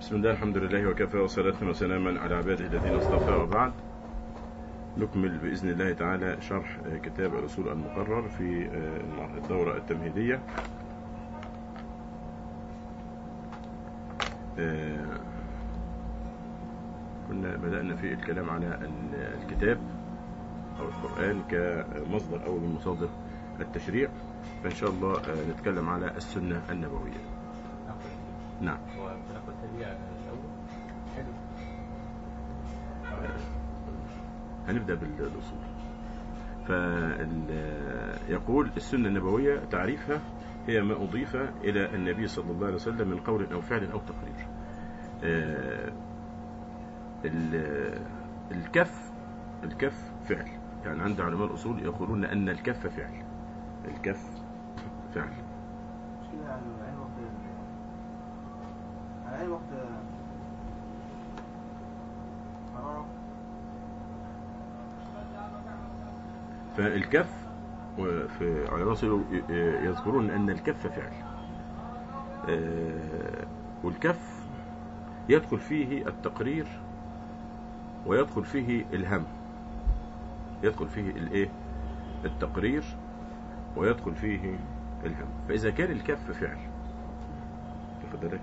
بسم الله الحمد لله وكفى وصلاة وسلاما على عباده الذين اصطفى وبعد نكمل بإذن الله تعالى شرح كتاب الأصول المقرر في الدورة التمهيدية كنا بدأنا في الكلام على الكتاب أو القرآن كمصدر أو من مصادر التشريع فإن شاء الله نتكلم على السنة النبوية نعم هنبدأ بالأصول فيقول السنة النبوية تعريفها هي ما أضيف إلى النبي صلى الله عليه وسلم من قول أو فعل أو تقرير الكف الكف فعل يعني عند علماء الأصول يقولون أن الكف فعل الكف فعل مش كده على عين وقت على عين وقت حرارة فالكف في علماء الأصول يذكرون أن الكف فعل والكف يدخل فيه التقرير ويدخل فيه الهم يدخل فيه الايه التقرير ويدخل فيه الهم فإذا كان الكف فعل واخد بالك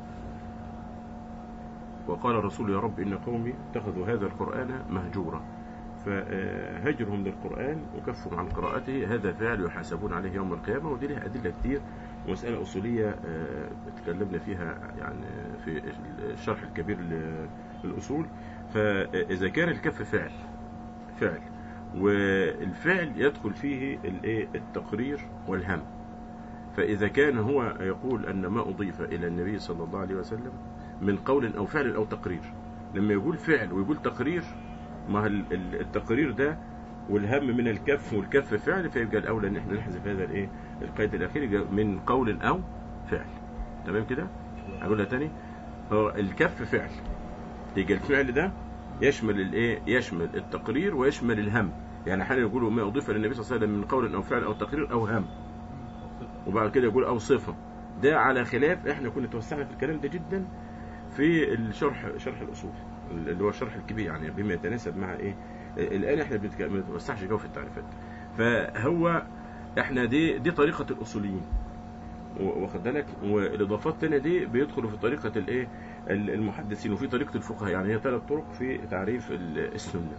وقال الرسول يا رب إن قومي اتخذوا هذا القرآن مهجورا فهجرهم للقرآن وكفهم عن قراءته هذا فعل يحاسبون عليه يوم القيامة ودي لها أدلة كتير ومسألة أصولية تكلمنا فيها يعني في الشرح الكبير للأصول فإذا كان الكف فعل فعل والفعل يدخل فيه الايه التقرير والهم فإذا كان هو يقول أن ما أضيف إلى النبي صلى الله عليه وسلم من قول أو فعل أو تقرير لما يقول فعل ويقول تقرير ما التقرير ده والهم من الكف والكف فعل فيبقى الأولى أن احنا نحذف هذا الايه القيد الأخير من قول أو فعل تمام كده أقولها تاني هو الكف فعل يبقى الفعل ده يشمل الايه يشمل التقرير ويشمل الهم يعني احيانا يقولوا ما اضيف للنبي صلى الله عليه وسلم من قول او فعل او تقرير او هم وبعد كده يقول او صفه ده على خلاف احنا كنا توسعنا في الكلام ده جدا في الشرح شرح الاصول اللي هو الشرح الكبير يعني بما يتناسب مع ايه الان احنا ما بنتوسعش جو في التعريفات فهو احنا دي دي طريقه الاصوليين واخد بالك والاضافات الثانيه دي بيدخلوا في طريقه الايه المحدثين وفي طريقه الفقهاء يعني هي ثلاث طرق في تعريف السنه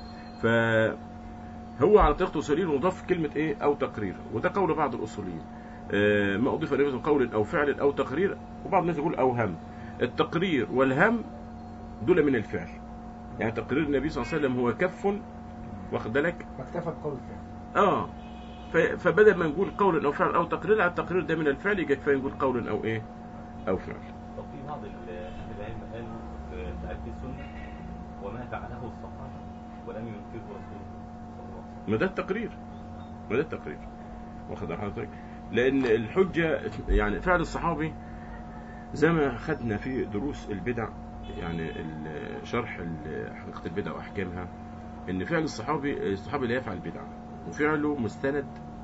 فهو على طريقه الاصوليين مضاف كلمه ايه او تقرير وده قول بعض الاصوليين ما اضيف اليه من قول او فعل او تقرير وبعض الناس يقول او هم التقرير والهم دول من الفعل يعني تقرير النبي صلى الله عليه وسلم هو كف واخد بالك فاكتفى بقول الفعل اه فبدل ما نقول قول او فعل او تقرير على التقرير ده من الفعل يبقى كفايه نقول قول او ايه او فعل طب في بعض اهل العلم قالوا في تعريف السنه وما فعله الصحابه ولم ينكره رسول صلى الله عليه وسلم ما ده التقرير ما ده التقرير واخد حضرتك لان الحجه يعني فعل الصحابي زي ما خدنا في دروس البدع يعني شرح حقيقه البدع واحكامها ان فعل الصحابي الصحابي لا يفعل بدعه وفعله مستند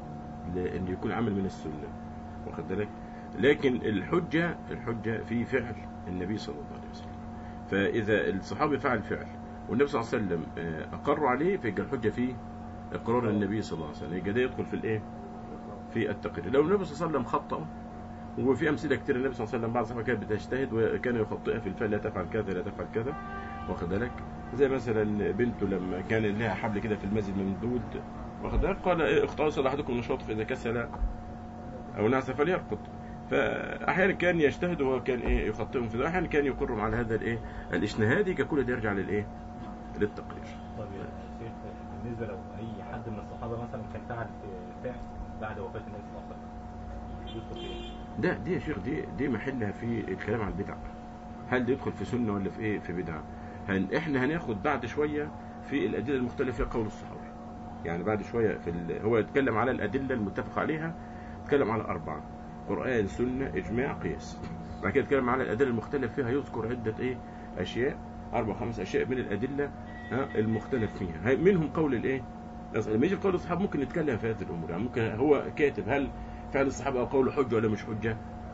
لأن يكون عمل من السنة واخد بالك لكن الحجة الحجة في فعل النبي صلى الله عليه وسلم فإذا الصحابي فعل فعل والنبي صلى الله عليه وسلم أقر عليه فيبقى الحجة في إقرار النبي صلى الله عليه وسلم يبقى ده يدخل في الإيه في التقرير لو النبي صلى الله عليه وسلم خطأ وفي أمثلة كتير النبي صلى الله عليه وسلم بعض الصحابة كانت بتجتهد وكان يخطئها في الفعل لا تفعل كذا لا تفعل كذا واخد بالك زي مثلا بنته لما كان لها حبل كده في المسجد ممدود واخد بالك قال اختار احدكم نشاطه فاذا كسل او نعس فليرقد فاحيانا كان يجتهد وهو كان ايه يخطئهم في ذلك احيانا كان يقرهم على هذا الايه الاجتهاد كل ده يرجع للايه للتقرير طب يا شيخ بالنسبه لو اي حد من الصحابه مثلا كان فعل فعل بعد وفاه النبي صلى الله عليه وسلم يدخل في ايه؟ ده دي يا شيخ دي دي محلها في الكلام عن البدع هل يدخل في سنه ولا في ايه في بدعه هن احنا هناخد بعد شويه في الادله المختلفه في قول الصحابه يعني بعد شويه في ال... هو يتكلم على الادله المتفق عليها يتكلم على اربعه قران سنه اجماع قياس بعد كده يتكلم على الادله المختلف فيها يذكر عده ايه اشياء اربع خمس اشياء من الادله المختلف فيها منهم قول الايه لما يجي قول الصحابه ممكن نتكلم في هذه الامور يعني ممكن هو كاتب هل فعل الصحابه او قوله حجه ولا مش حجه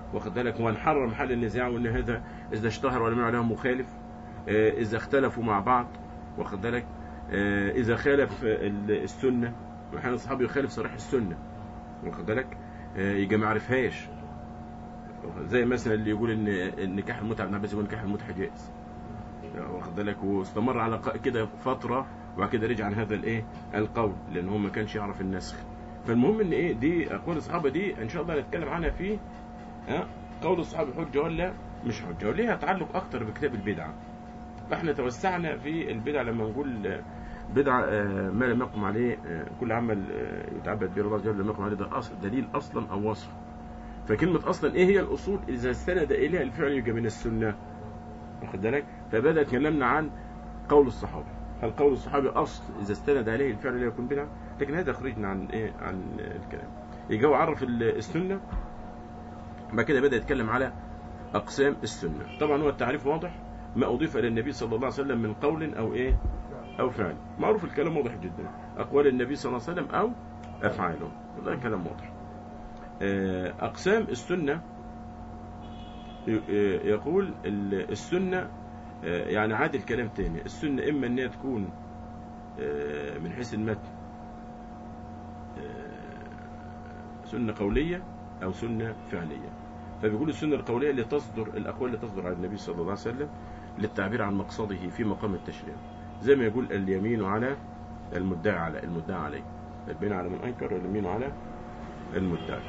واخد بالك ونحرر محل النزاع وان هذا اذا اشتهر ولم يعلم مخالف آه، اذا اختلفوا مع بعض واخد بالك آه، اذا خالف ال- السنه احيانا الصحابي يخالف صريح السنه واخد بالك آه، يجي ما عرفهاش زي مثلا اللي يقول ان إن نكاح المتعه ابن عباس يقول نكاح المتعه جائز واخد بالك واستمر على ق- كده فتره وبعد كده رجع عن هذا الايه القول لان هو ما كانش يعرف النسخ فالمهم ان ايه دي اقوال الصحابه دي ان شاء الله نتكلم عنها في ها قول الصحابه حجه ولا مش حجه وليها تعلق اكتر بكتاب البدعه فاحنا توسعنا في البدع لما نقول آه، بدعه آه، ما لم يقم عليه آه، كل عمل آه، يتعبد به الله عز وجل لم يقم عليه ده أصل دليل اصلا او وصف فكلمه اصلا ايه هي الاصول اذا استند اليها الفعل يبقى من السنه واخد بالك فبدا اتكلمنا عن قول الصحابه هل قول الصحابي اصل اذا استند عليه الفعل لا يكون بدعه لكن هذا خرجنا عن ايه عن الكلام يجي هو عرف ال- السنه بعد كده بدا يتكلم على اقسام السنه طبعا هو التعريف واضح ما اضيف الى النبي صلى الله عليه وسلم من قول او ايه او فعل معروف الكلام واضح جدا اقوال النبي صلى الله عليه وسلم او افعاله ده كلام واضح آه، اقسام السنه ي- يقول ال- السنه آه، يعني عاد الكلام تاني السنه اما ان هي تكون آه، من حيث المتن آه، سنه قوليه او سنه فعليه فبيقول السنه القوليه اللي تصدر الاقوال اللي تصدر عن النبي صلى الله عليه وسلم للتعبير عن مقصده في مقام التشريع زي ما يقول اليمين على المدعي على المدعى عليه البين على من انكر واليمين على المدعي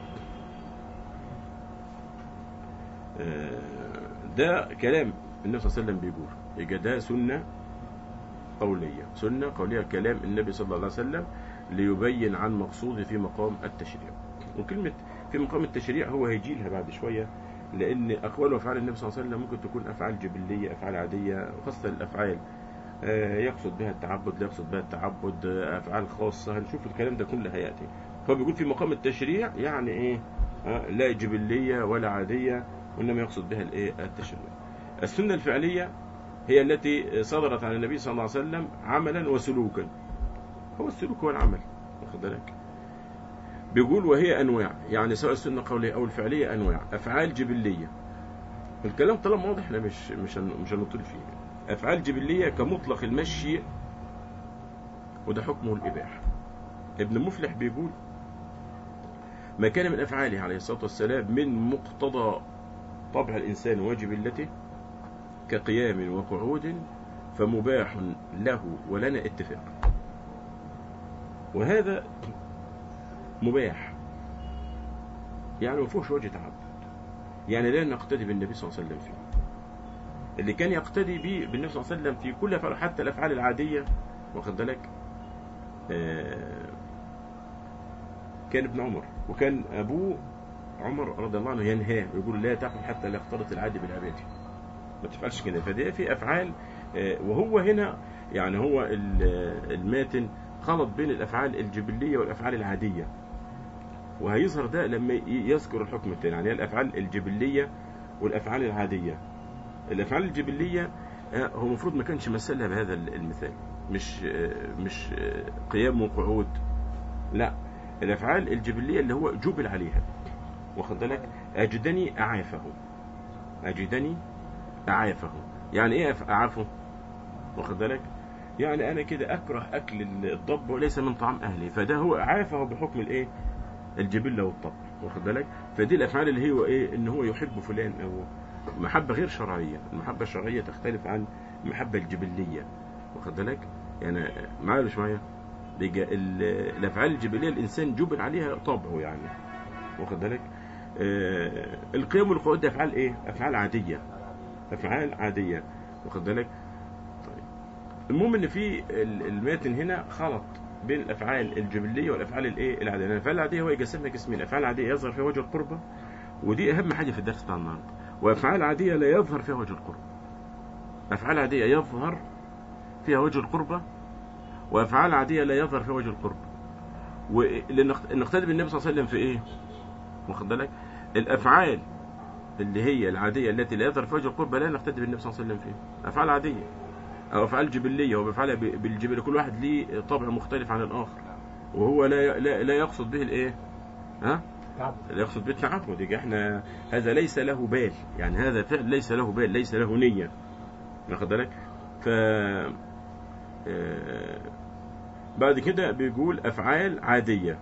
آه، ده كلام النبي صلى الله عليه وسلم بيقول يبقى ده سنة قولية سنة قولية كلام النبي صلى الله عليه وسلم ليبين عن مقصوده في مقام التشريع وكلمة في مقام التشريع هو هيجي لها بعد شوية لأن أقوال وأفعال النبي صلى الله عليه وسلم ممكن تكون أفعال جبلية أفعال عادية خاصة الأفعال آه، يقصد بها التعبد لا يقصد بها التعبد آه، أفعال خاصة هنشوف الكلام ده كله هيأتي فهو بيقول في مقام التشريع يعني إيه آه، لا جبلية ولا عادية وإنما يقصد بها الإيه التشريع السنة الفعلية هي التي صدرت عن النبي صلى الله عليه وسلم عملا وسلوكا هو السلوك هو العمل واخد بالك بيقول وهي انواع يعني سواء السنه القوليه او الفعليه انواع افعال جبليه الكلام طالما واضح احنا مش مش هن- مش هنطيل فيه افعال جبليه كمطلق المشي وده حكمه الاباحه ابن مفلح بيقول ما كان من افعاله عليه الصلاه والسلام من مقتضى طبع الانسان وجبلته كقيام وقعود فمباح له ولنا اتفاق وهذا مباح يعني ما فيهوش وجه تعبد يعني لا نقتدي بالنبي صلى الله عليه وسلم فيه اللي كان يقتدي به بالنبي صلى الله عليه وسلم في كل افعال حتى الافعال العاديه واخد بالك آه، كان ابن عمر وكان ابوه عمر رضي الله عنه ينهاه ويقول لا تفعل حتى لا يختلط العادي بالعبادي ما تفعلش كده فدي في افعال آه، وهو هنا يعني هو ال- الماتن خلط بين الافعال الجبليه والافعال العاديه وهيظهر ده لما ي- يذكر الحكم الثاني يعني هي الافعال الجبليه والافعال العاديه الافعال الجبليه آه، هو المفروض ما كانش مثلها بهذا ال- المثال مش آه، مش آه، قيام وقعود لا الافعال الجبليه اللي هو جبل عليها واخد بالك اجدني اعافه اجدني أعافه يعني إيه أف- أعافه واخد بالك يعني أنا كده أكره أكل الضب وليس من طعام أهلي فده هو أعافه بحكم الإيه الجبلة والطبع واخد بالك فدي الأفعال اللي هو إيه إن هو يحب فلان أو محبة غير شرعية المحبة الشرعية تختلف عن المحبة الجبلية واخد بالك يعني معايا ولا مش معايا بيجا- ال- الأفعال الجبلية الإنسان جبل عليها طبعه يعني واخد بالك آه القيام والقعود ده أفعال إيه أفعال عادية افعال عاديه واخد بالك طيب المهم ان في ال- الماتن هنا خلط بين الافعال الجبليه والافعال الايه العاديه يعني الافعال العاديه هو يقسمها قسمين الافعال العاديه يظهر فيها وجه القربه ودي اهم حاجه في الدرس بتاع النهارده وافعال عاديه لا يظهر فيها وجه القربه افعال عاديه يظهر فيها وجه القربه وافعال عاديه لا يظهر فيها وجه القربه ونقتدي بالنبي صلى الله عليه وسلم في ايه واخد بالك الافعال اللي هي العادية التي لا يظهر في وجه القربة لا نقتدي بالنبي صلى الله عليه وسلم فيها أفعال عادية أو أفعال جبلية هو بيفعلها ب- بالجبل كل واحد ليه طبع مختلف عن الآخر وهو لا لا, لا يقصد به الإيه ها تعبد لا يقصد بالتعبد يبقى احنا هذا ليس له بال يعني هذا فعل ليس له بال ليس له نية واخد بالك ف آه، بعد كده بيقول افعال عادية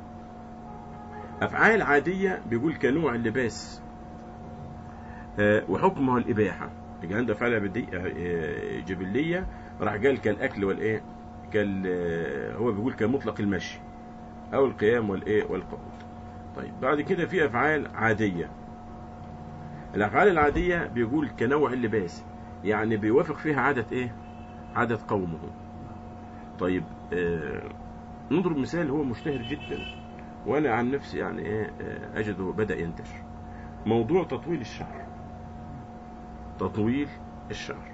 افعال عادية بيقول كنوع اللباس آه، وحكمه الاباحة يبقى عنده افعال عبدي- آه، جبلية راح قال كالاكل والايه كال آه، هو بيقول كمطلق المشي او القيام والايه والقعود طيب بعد كده في افعال عاديه الافعال العاديه بيقول كنوع اللباس يعني بيوافق فيها عاده ايه عاده قومه طيب آه نضرب مثال هو مشتهر جدا وانا عن نفسي يعني ايه آه اجده بدا ينتشر موضوع تطويل الشعر تطويل الشعر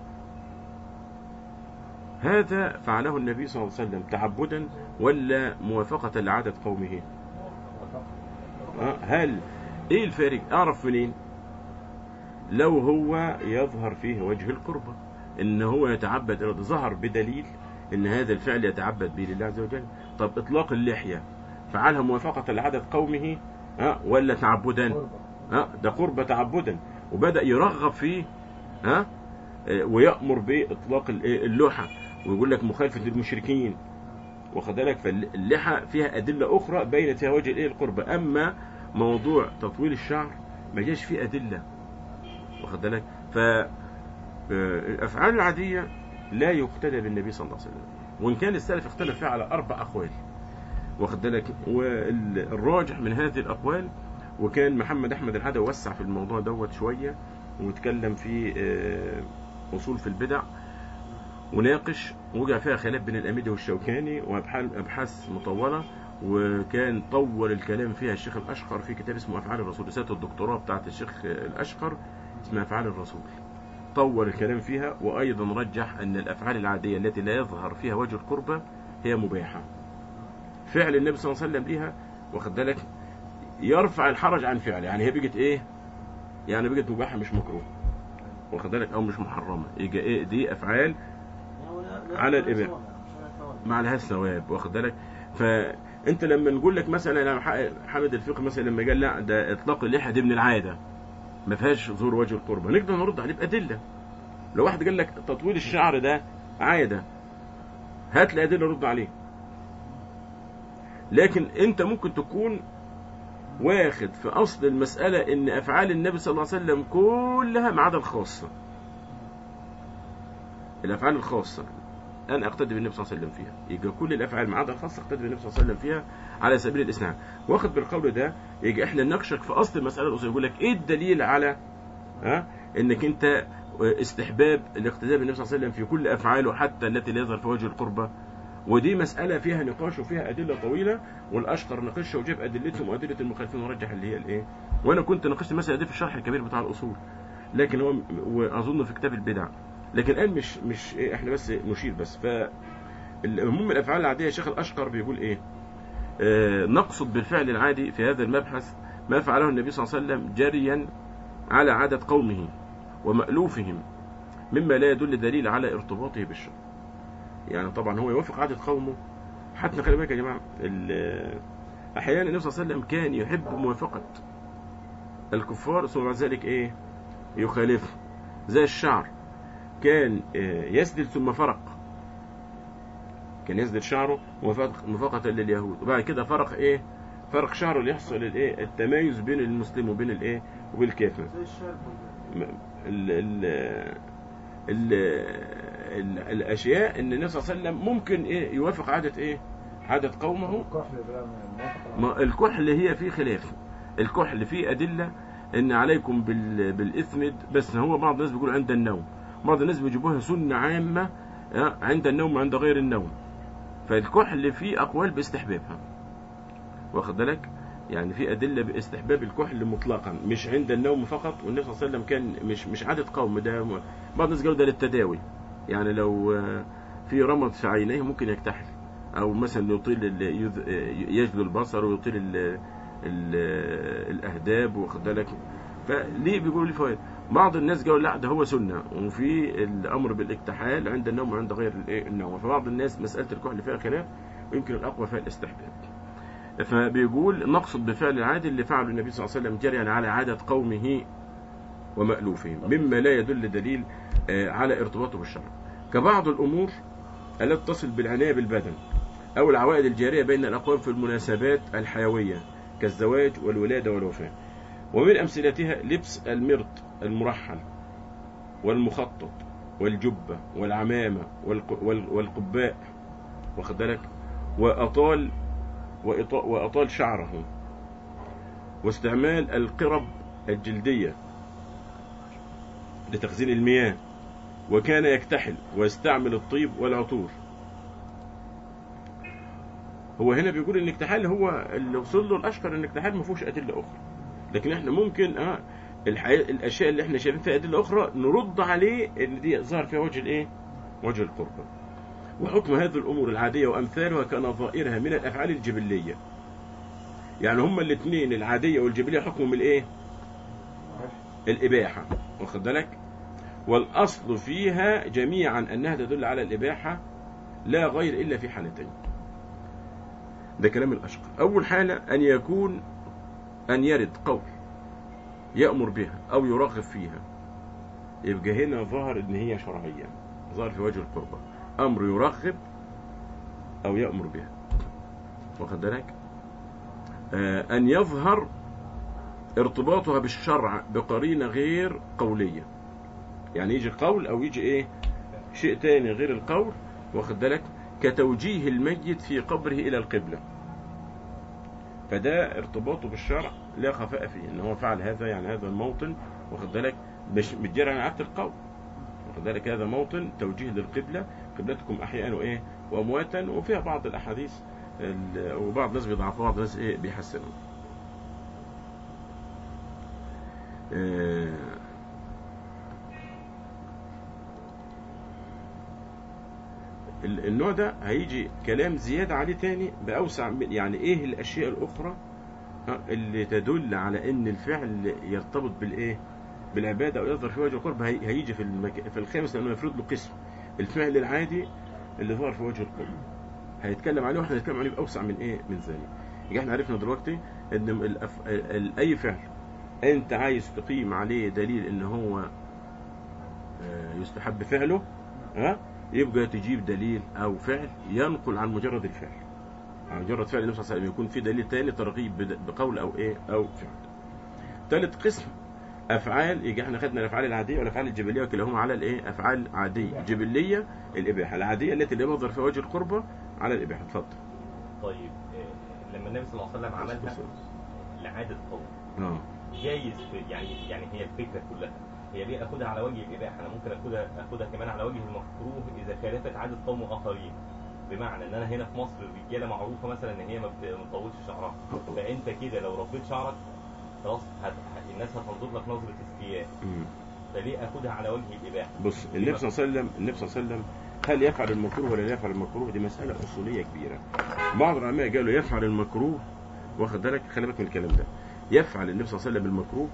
هذا فعله النبي صلى الله عليه وسلم تعبدا ولا موافقة لعادة قومه آه، هل ايه الفارق اعرف منين لو هو يظهر فيه وجه القربة ان هو يتعبد إلى- ظهر بدليل ان هذا الفعل يتعبد به لله عز وجل طب اطلاق اللحية فعلها موافقة لعادة قومه ها ولا تعبدا قربة ها ده قرب تعبدا وبدأ يرغب فيه ها آه، ويأمر بإطلاق ال- إيه، اللوحة ويقول لك مخالفة للمشركين واخد بالك فاللحى فيها أدلة أخرى بينت فيها وجه الإيه القربة أما موضوع تطويل الشعر ما جاش فيه أدلة واخد بالك ف آه، الأفعال العادية لا يقتدى بالنبي صلى الله عليه وسلم وإن كان السلف اختلف فيها على أربع أقوال واخد بالك والراجح من هذه الأقوال وكان محمد أحمد العدوي وسع في الموضوع دوت شوية واتكلم في آه، أصول في البدع وناقش وجع فيها خلاف بين الأميدي والشوكاني وأبحاث أبحاث مطولة وكان طول الكلام فيها الشيخ الأشقر في كتاب اسمه أفعال الرسول رسالة الدكتوراه بتاعت الشيخ الأشقر اسمها أفعال الرسول طول الكلام فيها وأيضا رجح أن الأفعال العادية التي لا يظهر فيها وجه القربة هي مباحة فعل النبي صلى الله عليه وسلم ليها واخد بالك يرفع الحرج عن فعله يعني هي بقت ايه يعني بقت مباحة مش مكروه واخد بالك او مش محرمة يجي ايه دي افعال على الإباحة. ما عليها الثواب واخد بالك فانت لما نقول لك مثلا يا ح- حامد الفقه مثلا لما قال لا ده اطلاق اللحيه دي من العاده ما فيهاش ظهور وجه القربة نقدر نرد عليه بادله لو واحد قال لك تطويل الشعر ده عاده هات لي ادله رد عليه لكن انت ممكن تكون واخد في اصل المساله ان افعال النبي صلى الله عليه وسلم كلها ما عدا الخاصه الافعال الخاصه انا اقتدي بالنبي صلى الله عليه وسلم فيها يبقى كل الافعال ما عدا الخاصه اقتدي بالنبي صلى الله عليه وسلم فيها على سبيل الاسناد واخد بالقول ده يبقى احنا نناقشك في اصل المساله الاصوليه يقول لك ايه الدليل على ها انك انت استحباب الاقتداء بالنبي صلى الله عليه وسلم في كل افعاله حتى التي لا يظهر في وجه القربه ودي مسألة فيها نقاش وفيها أدلة طويلة والأشقر ناقشها وجاب أدلتهم وأدلة المخالفين ورجح اللي هي الإيه وأنا كنت ناقشت المسألة دي في الشرح الكبير بتاع الأصول لكن هو وأظن في كتاب البدع لكن الآن مش مش إيه إحنا بس نشير بس فالمهم الأفعال العادية الشيخ الأشقر بيقول إيه آه نقصد بالفعل العادي في هذا المبحث ما فعله النبي صلى الله عليه وسلم جريا على عادة قومه ومألوفهم مما لا يدل دليل على ارتباطه بالشرع يعني طبعا هو يوافق عادة قومه حتى خلي بالك يا جماعة ال- أحيانا النبي صلى الله عليه وسلم كان يحب موافقة الكفار ثم بعد ذلك إيه يخالفه زي الشعر كان آه، يسدل ثم فرق كان يسدل شعره موافقة موافقة لليهود وبعد كده فرق إيه فرق شعره ليحصل الإيه التمايز بين المسلم وبين الإيه وبين الكافر زي الشاب م- ال ال ال ال الاشياء ان النبي صلى الله عليه وسلم ممكن ايه يوافق عاده ايه عاده قومه الكحل بقى موافق ما الكحل هي في خلاف الكحل فيه ادله ان عليكم بال بالاثمد بس هو بعض الناس بيقول عند النوم بعض الناس بيجيبوها سنه عامه آه، عند النوم وعند غير النوم فالكحل فيه اقوال باستحبابها واخد بالك يعني في ادله باستحباب الكحل مطلقا مش عند النوم فقط والنبي صلى الله عليه وسلم كان مش مش عاده قوم ده م- بعض الناس قالوا ده للتداوي يعني لو آه، في رمض في عينيه ممكن يكتحل او مثلا يطيل ال- يذ- آه، يجلو البصر ويطيل ال ال الاهداب واخد بالك فليه بيقولوا لي فوائد بعض الناس قالوا لا ده هو سنه وفي الامر بالاكتحال عند النوم وعند غير الإيه؟ النوم فبعض الناس مساله الكحل فيها خلاف ويمكن الاقوى فيها الاستحباب فبيقول نقصد بفعل العادي اللي فعله النبي صلى الله عليه وسلم جريا على عادة قومه ومألوفهم مما لا يدل دليل آه، على ارتباطه بالشرع كبعض الأمور التي تصل بالعناية بالبدن أو العوائد الجارية بين الأقوام في المناسبات الحيوية كالزواج والولادة والوفاة ومن أمثلتها لبس المرط المرحل والمخطط والجبة والعمامة والق- وال- والقباء واخد بالك وأطال وإط- وأطال شعره واستعمال القرب الجلدية لتخزين المياه وكان يكتحل ويستعمل الطيب والعطور هو هنا بيقول ان الاكتحال هو اللي وصل له الاشهر ان الاكتحال ما فيهوش ادله اخرى لكن احنا ممكن اه الحي... الاشياء اللي احنا شايفين فيها ادله اخرى نرد عليه ان دي ظهر فيها وجه الايه وجه القربة وحكم هذه الامور العاديه وامثالها كنظائرها من الافعال الجبليه يعني هما الاثنين العاديه والجبليه حكمهم الايه الاباحه واخد بالك والاصل فيها جميعا انها تدل على الاباحه لا غير الا في حالتين ده كلام الاشقر اول حاله ان يكون ان يرد قول يامر بها او يرغب فيها يبقى هنا ظهر ان هي شرعيه ظهر في وجه القربة امر يرغب او يامر بها واخد بالك آه ان يظهر ارتباطها بالشرع بقرينه غير قوليه يعني يجي قول او يجي ايه شيء تاني غير القول واخد بالك كتوجيه الميت في قبره الى القبله فده ارتباطه بالشرع لا خفاء فيه ان هو فعل هذا يعني هذا الموطن واخد بالك مش متجرى عن عاده القول واخد بالك هذا موطن توجيه للقبله قبلتكم احياء وايه وامواتا وفيها بعض الاحاديث ال- وبعض الناس بيضعفوا بعض الناس ايه بيحسنوا آه، ال- النوع ده هيجي كلام زيادة عليه تاني بأوسع من يعني ايه الأشياء الأخرى ها، اللي تدل على ان الفعل يرتبط بالايه بالعبادة او يظهر في وجه القرب هي- هيجي في المك... في الخامس لانه يفرض له قسم الفعل العادي اللي ظهر في وجه القرب هيتكلم عليه واحنا هنتكلم عليه بأوسع من ايه من ذلك يبقى احنا عرفنا دلوقتي ان الأف... ال... اي فعل انت عايز تقيم عليه دليل ان هو آه، يستحب فعله ها يبقى تجيب دليل او فعل ينقل عن مجرد الفعل عن مجرد فعل النبي صلى الله عليه وسلم يكون في دليل تاني ترغيب بد- بقول او ايه او فعل ثالث قسم افعال يجي احنا خدنا الافعال العاديه والافعال الجبليه وكلاهما على الايه افعال عاديه جبليه الاباحه العاديه التي لا يظهر في وجه القربه على الاباحه اتفضل طيب آه، لما النبي صلى الله عليه وسلم عملها لعادة قوم اه جايز في يعني يعني هي الفكره كلها هي ليه اخدها على وجه الاباحه انا ممكن اخدها اخدها كمان على وجه المكروه اذا خالفت عاده قوم اخرين بمعنى ان انا هنا في مصر الرجاله معروفه مثلا ان هي ما بت- ما بتطولش شعرها فانت كده لو ربيت شعرك خلاص هت... هت- الناس هتنظر لك نظره استياء مم. فليه اخدها على وجه الاباحه بص النبي صلى الله عليه وسلم النبي صلى الله عليه وسلم هل يفعل المكروه ولا لا يفعل المكروه دي مسألة أصولية كبيرة بعض العلماء قالوا يفعل المكروه واخد بالك خلي بالك من الكلام ده يفعل النبي صلى الله عليه وسلم المكروه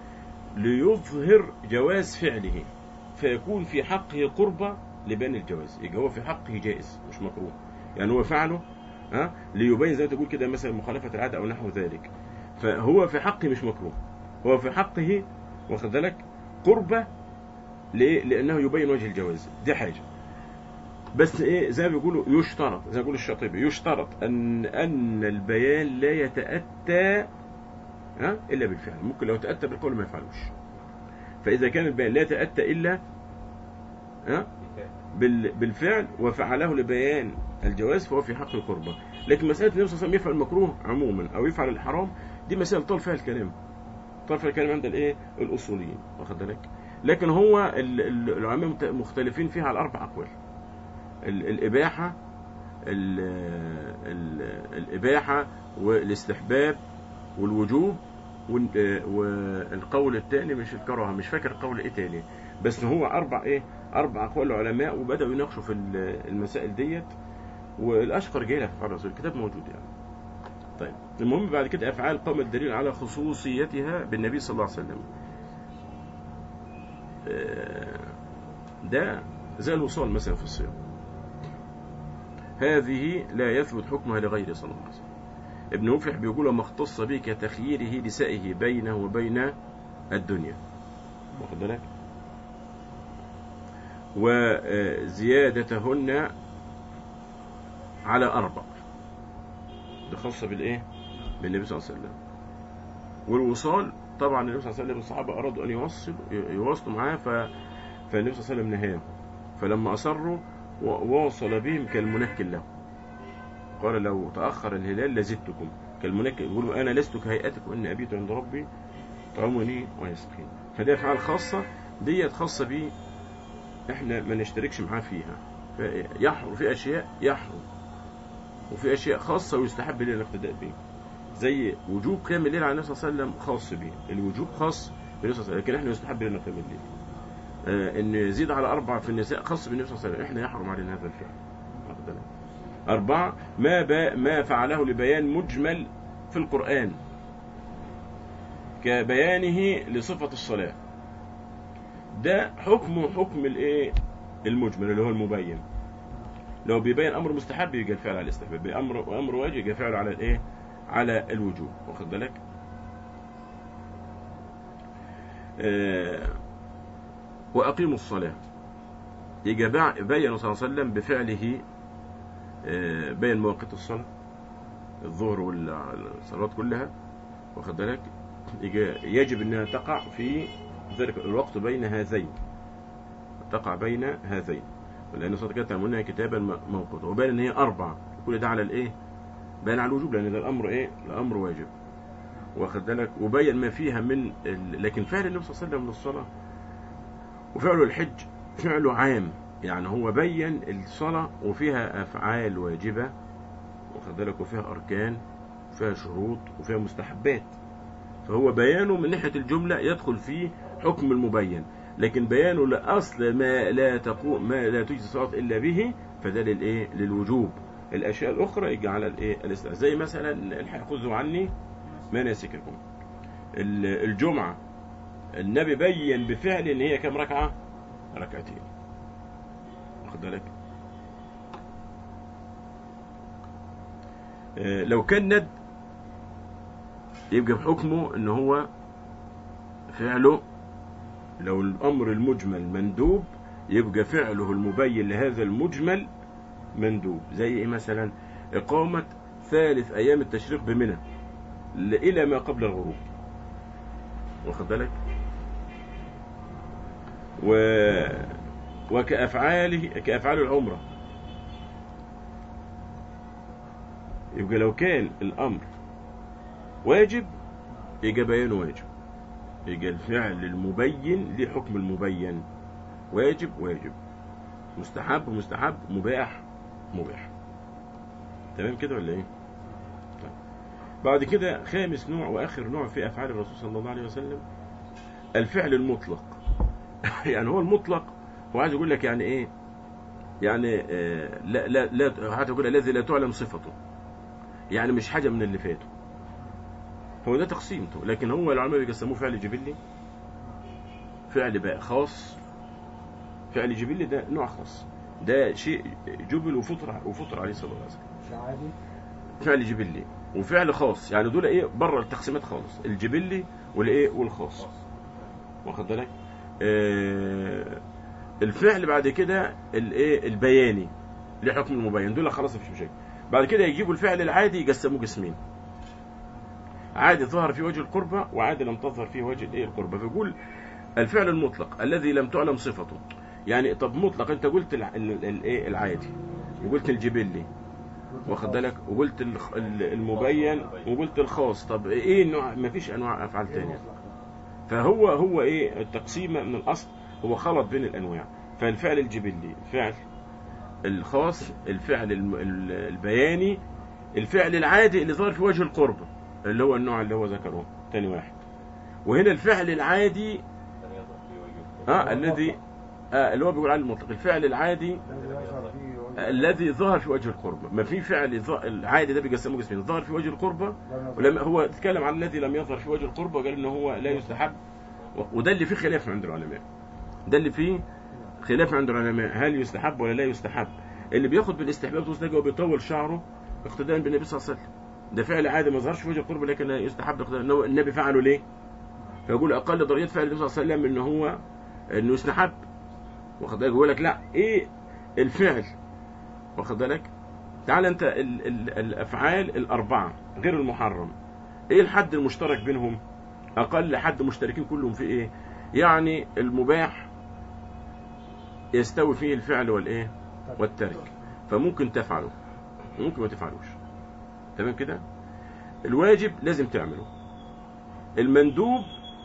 ليظهر جواز فعله فيكون في حقه قربة لبيان الجواز يبقى هو في حقه جائز مش مكروه يعني هو فعله ها ليبين زي ما تقول كده مثلا مخالفة العادة أو نحو ذلك فهو في حقه مش مكروه هو في حقه واخد بالك قربة ليه؟ لأنه يبين وجه الجواز دي حاجة بس ايه زي ما بيقولوا يشترط زي ما بيقول الشاطبي يشترط ان ان البيان لا يتاتى ها الا بالفعل ممكن لو تاتى بالقول ما يفعلوش فاذا كان البيان لا يتاتى الا ها بال- بالفعل وفعله لبيان الجواز فهو في حق القربة لكن مسألة النبي صلى الله عليه وسلم يفعل المكروه عموما أو يفعل الحرام دي مسألة طال فيها الكلام طال فيها الكلام عند الايه الأصوليين واخد بالك لكن هو ال- ال- العلماء مت- مختلفين فيها على أربع أقوال ال- الإباحة ال- ال- الإباحة والاستحباب والوجوب وال- والقول الثاني مش الكراهة مش فاكر القول ايه تاني بس هو أربع ايه أربع أقوال العلماء وبدأوا يناقشوا في ال- المسائل ديت والأشقر جاي لها في الرسول الكتاب موجود يعني طيب المهم بعد كده أفعال قام الدليل على خصوصيتها بالنبي صلى الله عليه وسلم آه، ده زي الوصال مثلا في الصيام هذه لا يثبت حكمها لغيره صلى الله عليه وسلم ابن مفلح بيقول وما اختص به كتخييره لسائه بينه وبين الدنيا واخد بالك وزيادتهن على أربع ده خاصة بالإيه؟ بالنبي صلى الله عليه وسلم والوصال طبعا النبي صلى الله عليه وسلم الصحابة أرادوا أن يوصلوا يواصلوا معاه ف... فالنبي صلى الله عليه وسلم نهاهم فلما أصروا و- واصل بهم كالمنكل له قال لو تأخر الهلال لزدتكم كالمنكل يقولوا أنا لست كهيئتكم إن أبيت عند ربي طعمني ويسقين فدي أفعال خاصة ديت خاصة بيه احنا ما نشتركش معاه فيها فيحرم في اشياء يحرم وفي اشياء خاصه ويستحب لنا الاقتداء به زي وجوب قيام الليل على النبي صلى الله عليه وسلم خاص به الوجوب خاص بالنبي صلى الله عليه وسلم لكن احنا يستحب لنا قيام الليل آه ان يزيد على اربعه في النساء خاص بالنبي صلى الله عليه وسلم احنا يحرم علينا هذا الفعل واخد بالك؟ أربعة ما با ما فعله لبيان مجمل في القرآن كبيانه لصفة الصلاة ده حكمه حكم الايه المجمل اللي هو المبين لو بيبين امر مستحب يبقى الفعل على الاستحباب بامر امر واجب يبقى فعله على الايه على الوجوب واخد بالك آه واقيموا الصلاه يجي بع- بين صلى الله عليه وسلم بفعله آه بين مواقيت الصلاه الظهر والصلوات كلها واخد بالك يجي- يجب انها تقع في ذلك الوقت بين هذين تقع بين هذين لان صوت كده تعملونها كتابا م- موقوتا وبين ان هي اربع كل ده على الايه بين على الوجوب لان ده الامر ايه الامر واجب واخد بالك وبين ما فيها من ال... لكن فعل النبي صلى الله عليه وسلم للصلاه وفعله الحج فعله عام يعني هو بين الصلاه وفيها افعال واجبه واخد بالك وفيها اركان وفيها شروط وفيها مستحبات فهو بيانه من ناحيه الجمله يدخل فيه حكم المبين لكن بيانه لاصل ما لا تقوم ما لا تجزي الصلاه الا به فده للايه للوجوب الاشياء الاخرى يجي على الايه الاستحباب زي مثلا الحق خذوا عني مناسككم ال- الجمعه النبي بين بفعل ان هي كم ركعه ركعتين واخد بالك آه، لو كان ند يبقى بحكمه ان هو فعله لو الامر المجمل مندوب يبقى فعله المبين لهذا المجمل مندوب زي ايه مثلا اقامه ثالث ايام التشريق بمنى ل- الى ما قبل الغروب واخد بالك و وكافعاله كافعال العمره يبقى لو كان الامر واجب يبقى بيانه واجب يبقى الفعل المبين ليه حكم المبين واجب واجب مستحب مستحب مباح مباح تمام كده ولا ايه طيب. بعد كده خامس نوع واخر نوع في افعال الرسول صلى الله عليه وسلم الفعل المطلق يعني هو المطلق هو عايز يقول لك يعني ايه يعني آه لا لا لا عايز يقول الذي لا تعلم صفته يعني مش حاجه من اللي فاتوا هو ده تقسيمته لكن هو العلماء بيقسموه فعل جبلي فعل بقى خاص فعل جبلي ده نوع خاص ده شيء جبل وفطر وفطر عليه الصلاه والسلام مش عادي فعل جبلي وفعل خاص يعني دول ايه بره التقسيمات خالص الجبلي والايه والخاص واخد بالك آه الفعل بعد كده الايه البياني ليه حكم المبين دول خلاص مفيش مشاكل بعد كده يجيبوا الفعل العادي يقسموه قسمين عادي ظهر في وجه القربة وعادي لم تظهر في وجه الايه القربة فيقول الفعل المطلق الذي لم تعلم صفته يعني طب مطلق انت قلت الع- ال- الايه العادي وقلت الجبلي واخد بالك وقلت الخ- ال- المبين وقلت الخاص طب ايه نوع ما فيش انواع افعال تانية فهو هو ايه التقسيمه من الاصل هو خلط بين الانواع فالفعل الجبلي الفعل الخاص الفعل الم- ال- البياني الفعل العادي اللي ظهر في وجه القربة اللي هو النوع اللي هو ذكره تاني واحد وهنا الفعل العادي لم يظهر في وجهه اه الذي آه اللي هو بيقول عليه المطلق الفعل العادي الذي يظهر فيه وجه- الذي ظهر في وجه القربة ما في فعل ظ- العادي ده بيقسموه قسمين ظهر في وجه القربة ولما هو اتكلم عن الذي لم يظهر في وجه القربة وقال ان هو لا يستحب و- وده اللي فيه خلاف عند العلماء ده اللي فيه خلاف عند العلماء هل يستحب ولا لا يستحب اللي بياخد بالاستحباب ده وبيطول شعره اقتداء بالنبي صلى الله عليه وسلم ده فعل عادي ما ظهرش في وجه القرب لكن يستحب اقتداء إنه النبي فعله ليه فيقول اقل درجات فعل النبي صلى الله عليه وسلم ان هو انه يستحب واخد بالك يقول لك لا ايه الفعل واخد بالك تعال انت ال ال الافعال الاربعه غير المحرم ايه الحد المشترك بينهم اقل حد مشتركين كلهم في ايه يعني المباح يستوي فيه الفعل والايه والترك فممكن تفعله ممكن ما تفعلوش تمام كده الواجب لازم تعمله المندوب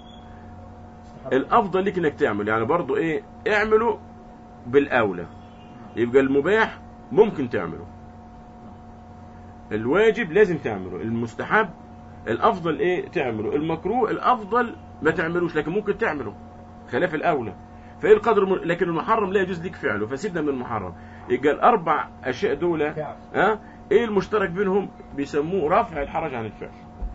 الافضل ليك انك تعمل يعني برضو ايه اعمله بالاولى يبقى المباح ممكن تعمله الواجب لازم تعمله المستحب الافضل ايه تعمله المكروه الافضل ما تعملوش لكن ممكن تعمله خلاف الاولى فايه القدر الم... لكن المحرم لا يجوز لك فعله فسيبنا من المحرم يبقى الاربع اشياء دول فعل. ها ايه المشترك بينهم بيسموه رفع الحرج عن الفعل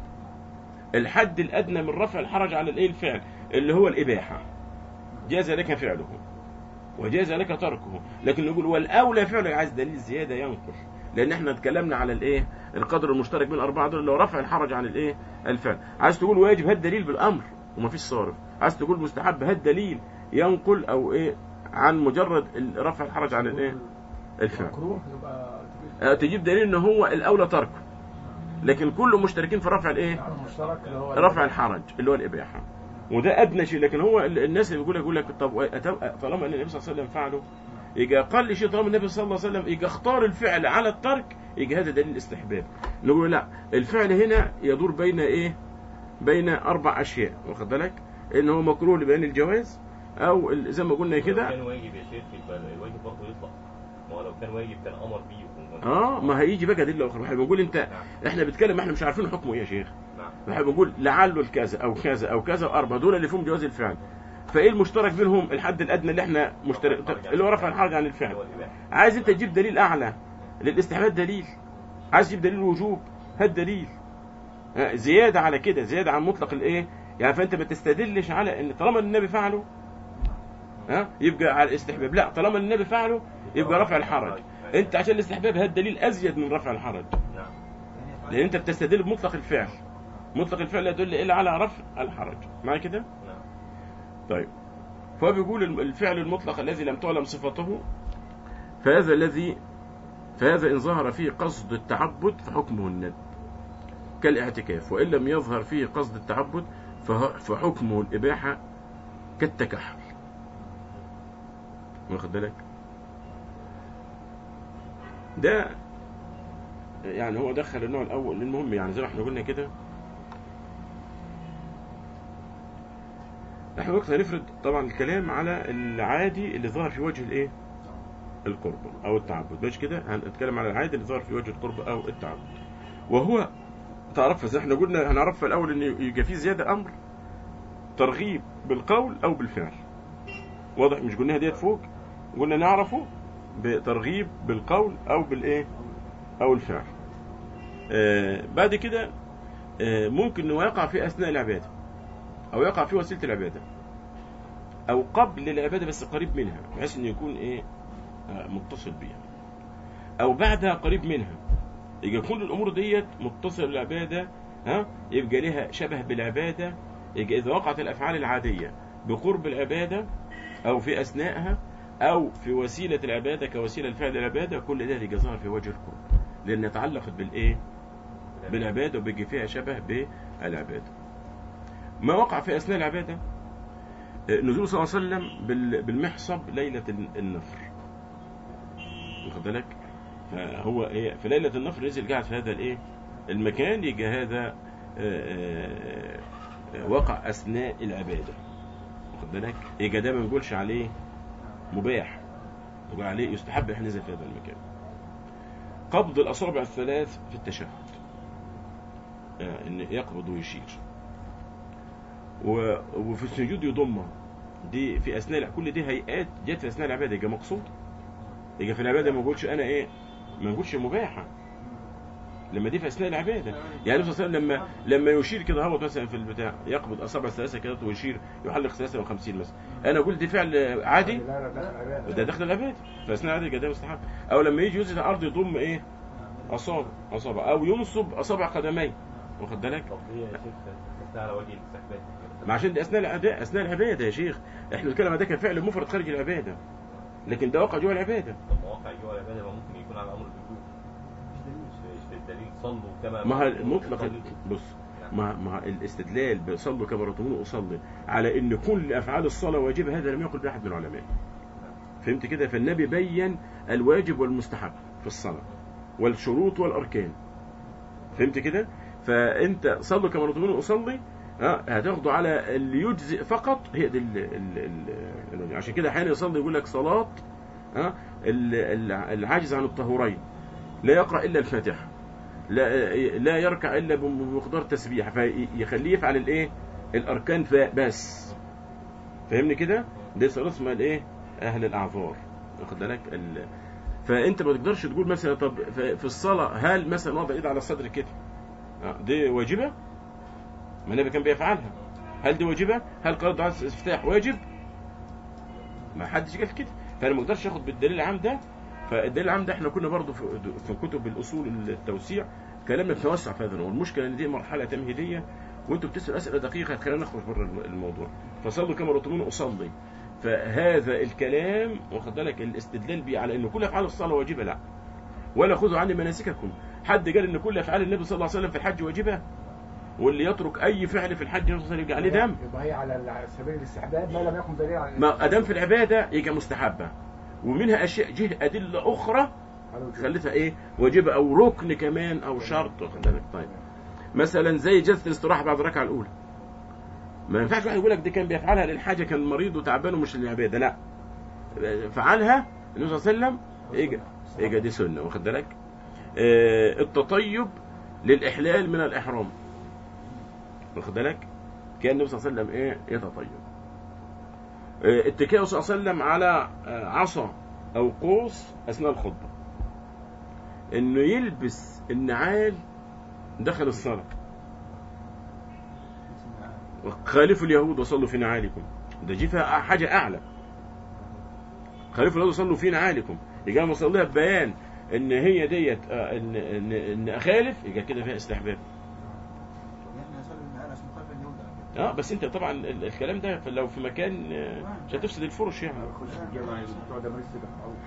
الحد الادنى من رفع الحرج على الايه الفعل اللي هو الاباحه جاز لك فعله وجاز لك تركه لكن نقول والاولى فعله عايز دليل زياده ينقل لان احنا اتكلمنا على الايه القدر المشترك بين الاربعه دول اللي هو رفع الحرج عن الايه الفعل عايز تقول واجب هات دليل بالامر ومفيش صارف عايز تقول مستحب هات دليل ينقل او ايه عن مجرد ال- رفع الحرج عن الايه الفعل مكروه يبقى آه، تجيب دليل ان هو الاولى تركه لكن كلهم مشتركين في رفع الايه يعني المشترك اللي هو رفع الحرج اللي هو الاباحه وده ادنى شيء لكن هو ال- الناس اللي بيقول يقول لك طب أتم- طالما ان النبي صلى الله عليه وسلم فعله يجي اقل شيء طالما النبي صلى الله عليه وسلم يجي اختار الفعل على الترك يجي هذا دليل الاستحباب نقول لا الفعل هنا يدور بين ايه بين اربع اشياء واخد بالك ان هو مكروه لبيان الجواز او ال- زي ما قلنا لو كده كان واجب يا شيخ يبقى الواجب برضه يطلق ما هو لو كان واجب كان امر بيه وكان- اه ما هيجي بقى دليل اخر احنا بنقول انت نعم احنا بنتكلم احنا مش عارفين حكمه ايه يا شيخ نعم احنا بنقول لعله الكذا او كذا او كذا واربعه دول اللي فيهم جواز الفعل فايه المشترك بينهم الحد الادنى اللي احنا مشترك اللي هو رفع الحرج عن الفعل اللي هو الإباحة. عايز انت تجيب دليل اعلى للاستحباب دليل عايز تجيب دليل الوجوب هات دليل آه، زياده على كده زياده عن مطلق الايه يعني فانت ما تستدلش على ان طالما النبي فعله ها يبقى على الاستحباب لا طالما النبي فعله يبقى رفع الحرج انت عشان الاستحباب هات دليل ازيد من رفع الحرج نعم لان انت بتستدل بمطلق الفعل مطلق الفعل لا يدل الا على رفع الحرج معايا كده نعم طيب فهو بيقول الم- الفعل المطلق الذي لم تعلم صفته فهذا الذي فهذا إن ظهر فيه قصد التعبد فحكمه الندب كالاعتكاف وإن لم يظهر فيه قصد التعبد فه- فحكمه الإباحة كالتكحل واخد بالك ده يعني هو دخل النوع الأول المهم يعني زي ما احنا قلنا كده احنا وقت هنفرض طبعا الكلام على العادي اللي ظهر في وجه الايه القرب او التعبد مش كده هنتكلم على العادي اللي ظهر في وجه القرب او التعبد وهو تعرفها زي احنا قلنا هنعرفها الاول ان يبقى في زياده امر ترغيب بالقول او بالفعل واضح مش قلناها ديت فوق قلنا نعرفه بترغيب بالقول او بالايه او الفعل آه بعد كده آه ممكن انه يقع في اثناء العباده او يقع في وسيله العباده او قبل العباده بس قريب منها بحيث انه يكون ايه آه، متصل بيها او بعدها قريب منها يبقى كل الامور ديت متصله بالعباده ها يبقى لها شبه بالعباده يبقى اذا وقعت الافعال العاديه بقرب العباده او في اثنائها او في وسيله العباده كوسيله لفعل العباده كل ده يبقى ظهر في وجه القرب لان تعلقت بالايه بالعباده وبيجي فيها شبه بالعباده ما وقع في اثناء العباده آه، نزول صلى الله عليه وسلم بال- بالمحصب ليله النفر واخد بالك فهو ايه في ليله النفر نزل قاعد في هذا الايه المكان يجي هذا آه، آه، آه، وقع اثناء العباده واخد بالك يجي ده ما نقولش عليه مباح نقول عليه يستحب احنا ننزل في هذا المكان قبض الاصابع الثلاث في التشهد آه، ان يقبض ويشير و- وفي السجود يضمها دي في اثناء كل دي هيئات جت في اثناء العباده يبقى مقصود يبقى في العباده ما نقولش انا ايه ما نقولش مباحه لما دي في اثناء العباده يعني النبي صلى الله عليه وسلم لما لما يشير كده هو مثلا في البتاع يقبض اصابع الثلاثه كده ويشير يحلق 53 مثلا انا اقول دي فعل عادي لا لا لا ده داخل العباده في اثناء العباده ده مستحب او لما يجي ينزل الارض يضم ايه اصابع اصابع او ينصب اصابع قدميه واخد بالك طب ليه يا شيخ خدتها على وجه الاستحباب ما عشان دي اثناء الاداء اثناء العباده يا شيخ احنا الكلام ده كان فعل مفرد خارج العباده لكن ده واقع جوه العباده طب مواقع جوه العباده ما ممكن يكون على امر الوجوب مش مش في الدليل صلوا كما ما هو رأيتم المطلق تصلوا. بص ما ما الاستدلال بصلوا كما رأيتموني اصلي على ان كل افعال الصلاه واجبه هذا لم يقل به احد من العلماء فهمت كده فالنبي بين الواجب والمستحب في الصلاه والشروط والاركان فهمت كده فانت صلوا كما رأيتموني اصلي ها هتاخده على اللي يجزئ فقط هي دي ال ال ال ال عشان كده احيانا يصلي يقول لك صلاه ها ال- ال- العاجز عن الطهورين لا يقرا الا الفاتحه لا لا يركع الا بمقدار تسبيح فيخليه يفعل الايه الاركان ف- بس فاهمني كده دي صلاه اسمها الايه اهل الاعذار واخد بالك ال... فانت ما تقدرش تقول مثلا طب ف- في الصلاه هل مثلا وضع ايد على الصدر كده آه، دي واجبه ما النبي كان بيفعلها هل دي واجبه هل قراءه دعاء الاستفتاح واجب ما حدش قال كده فانا ما اقدرش اخد بالدليل العام ده فالدليل العام ده احنا كنا برضو في في كتب الاصول التوسيع كلامنا بتوسع في هذا والمشكله ان دي مرحله تمهيديه وانتوا بتسالوا اسئله دقيقه خلينا نخرج بره الموضوع فصلوا كما رأيتمون اصلي فهذا الكلام واخد بالك الاستدلال بيه على ان كل افعال الصلاه واجبه لا ولا خذوا عني مناسككم حد قال ان كل افعال النبي صلى الله عليه وسلم في الحج واجبه واللي يترك اي فعل في الحج يصل يبقى عليه دم يبقى هي على على سبيل الاستحباب ما لم يكن دليل على ما ادام في العباده يبقى مستحبه ومنها اشياء جه ادله اخرى على وجوب. خلتها ايه واجبه او ركن كمان او شرط واخد بالك طيب مثلا زي جلسه الاستراحه بعد الركعه الاولى ما ينفعش واحد يقول لك دي كان بيفعلها للحاجه كان مريض وتعبان ومش للعباده لا فعلها النبي صلى الله عليه وسلم اجى اجى دي سنه واخد بالك آه، التطيب للاحلال من الاحرام واخد بالك كان النبي صلى الله عليه وسلم ايه يتطيب آه، اتكاءه صلى الله عليه وسلم على آه، عصا او قوس اثناء الخطبه انه يلبس النعال دخل الصلاه خالفوا اليهود وصلوا في نعالكم ده جه فيها حاجه اعلى خالفوا اليهود وصلوا في نعالكم يجي مصليها ببيان ان هي ديت آه، ان ان ان اخالف يبقى كده فيها استحباب احنا نصلي النهار عشان خاطر اليهود على كده. اه بس انت طبعا ال- الكلام ده في- لو في مكان آه، مش هتفسد الفرش يعني خش الجامعة بتوع ده مريض سبح أو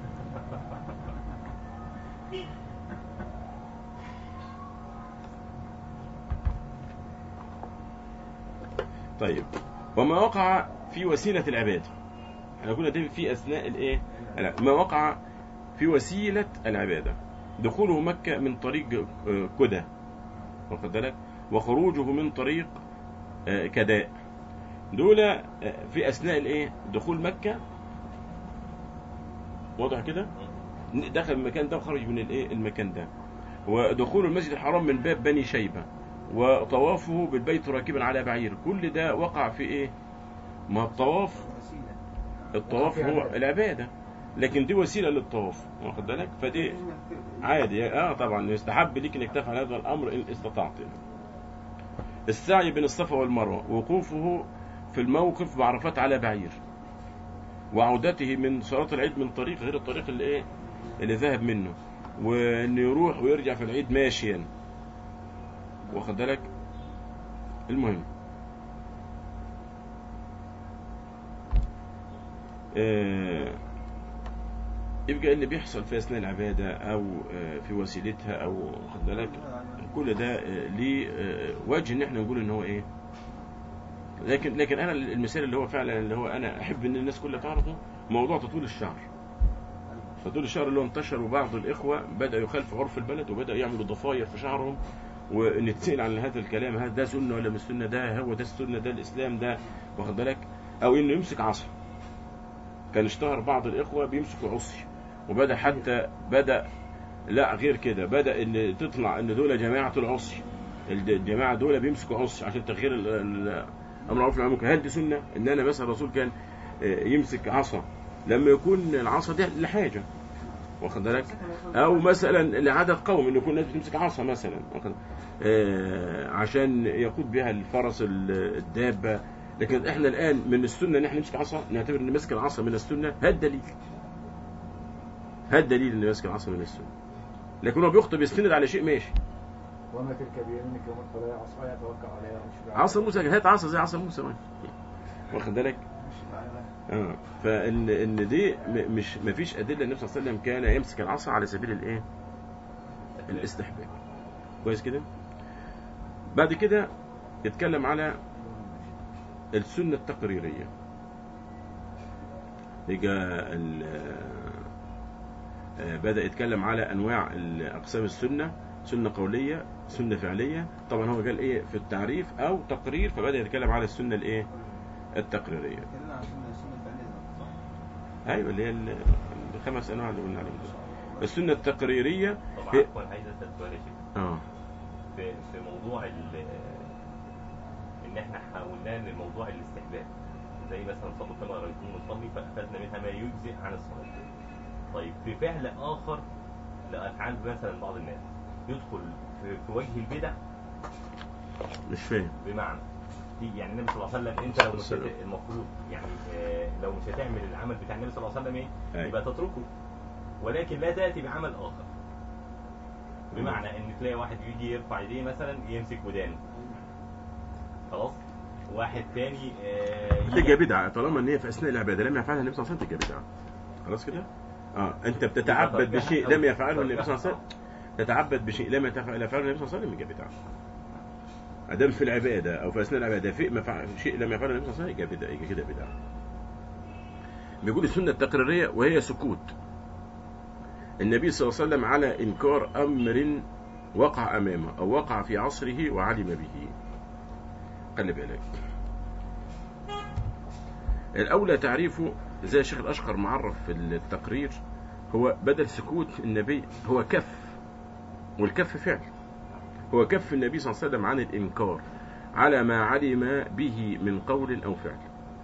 طيب وما وقع في وسيلة العبادة احنا قلنا ده في أثناء الإيه لا ما وقع في وسيلة العبادة دخوله مكة من طريق آه، كدى واخد بالك وخروجه من طريق آه، كداء دول آه، في أثناء الإيه دخول مكة واضح كده دخل المكان ده وخرج من الإيه المكان ده ودخول المسجد الحرام من باب بني شيبة وطوافه بالبيت راكبا على بعير كل ده وقع في ايه ما الطواف وسيلة الطواف هو العبادة لكن دي وسيلة للطواف واخد بالك فدي عادي اه طبعا يستحب ليك انك تفعل هذا الامر ان استطعت السعي بين الصفا والمروة وقوفه في الموقف بعرفات على بعير وعودته من صلاة العيد من طريق غير الطريق اللي ايه اللي ذهب منه وانه يروح ويرجع في العيد ماشيا واخد بالك المهم آه، يبقى اللي بيحصل في اثناء العباده او آه، في وسيلتها او واخد بالك كل ده آه، ليه آه، وجه ان احنا نقول ان هو ايه لكن لكن انا المثال اللي هو فعلا اللي هو انا احب ان الناس كلها تعرفه موضوع تطويل الشعر تطويل الشعر اللي هو انتشر وبعض الاخوه بداوا يخالفوا عرف البلد وبداوا يعملوا ضفاير في شعرهم ونتسال عن هذا الكلام هل ده سنه ولا مش سنه ده هو ده السنه ده الاسلام ده واخد بالك او انه يمسك عصا كان اشتهر بعض الاخوه بيمسكوا عصي وبدا حتى بدا لا غير كده بدا ان تطلع ان دول جماعه العصي الج- الجماعه دول بيمسكوا عصي عشان تغيير ال- ال- امر معروف والنهي عن المنكر هل دي سنه ان انا مثلا الرسول كان آه، يمسك عصا لما يكون العصا دي لحاجه واخد بالك او مثلا لعدد قوم ان يكون الناس بتمسك عصا مثلا واخد آه، عشان يقود بها الفرس ال- الدابه لكن احنا الان من السنه ان احنا نمسك عصا نعتبر ان مسك العصا من السنه هذا الدليل هذا الدليل ان مسك العصا من السنه لكن هو بيخطب يستند على شيء ماشي وما تلك بيمينك يوم القضاء عصايا توكل عليها ومش عصا موسى هات عصا زي عصا موسى ما. واخد بالك مش معنى اه فان ان دي م- مش ما فيش ادله النبي صلى الله عليه وسلم كان يمسك العصا على سبيل الايه الاستحباب كويس كده بعد كده يتكلم على السنة التقريرية يجي ال- آه، بدأ يتكلم على أنواع ال- أقسام السنة سنة قولية سنة فعلية طبعا هو قال إيه في التعريف أو تقرير فبدأ يتكلم على السنة الإيه التقريرية اتكلمنا عن سنة السنة الفعلية صح؟ أيوة اللي هي ال- الخمس أنواع اللي قلنا عليهم دول. السنة التقريرية طبعا هي- عفوا عايز اسال سؤال يا شيخ اه في في موضوع ال ان احنا حولناه لموضوع الاستحباب زي مثلا صلوا كما رايتمون نصلي فاخذنا منها ما يجزئ عن الصلاه طيب في فعل اخر لافعال مثلا بعض الناس يدخل في, في وجه البدع مش فاهم بمعنى في يعني النبي صلى الله عليه وسلم انت لو مش السلام. هت- المفروض يعني آه، لو مش هتعمل العمل بتاع النبي صلى الله عليه وسلم ايه أيوة. يبقى تتركه ولكن لا تاتي بعمل اخر بمعنى ان تلاقي واحد يجي يرفع ايديه مثلا يمسك ودانه خلاص واحد تاني آه، تبقى بدعة طالما ان هي في اثناء العباده لم يفعلها النبي صلى الله عليه وسلم تبقى بدعة خلاص كده اه انت بتتعبد بشيء لم يفعله النبي صلى الله عليه وسلم تتعبد بشيء لم يفعله النبي صلى الله عليه وسلم يبقى بدعة ادام في العباده او في اثناء العباده في مفع... شيء لم يفعله النبي صلى الله عليه وسلم يبقى بدعة يبقى كده بدعة بيقول السنه التقريريه وهي سكوت النبي صلى الله عليه وسلم على انكار امر وقع امامه او وقع في عصره وعلم به خلي بالك الأولى تعريفه زي الشيخ الأشقر معرف في التقرير هو بدل سكوت النبي هو كف والكف فعل هو كف النبي صلى الله عليه وسلم عن الإنكار على ما علم به من قول أو فعل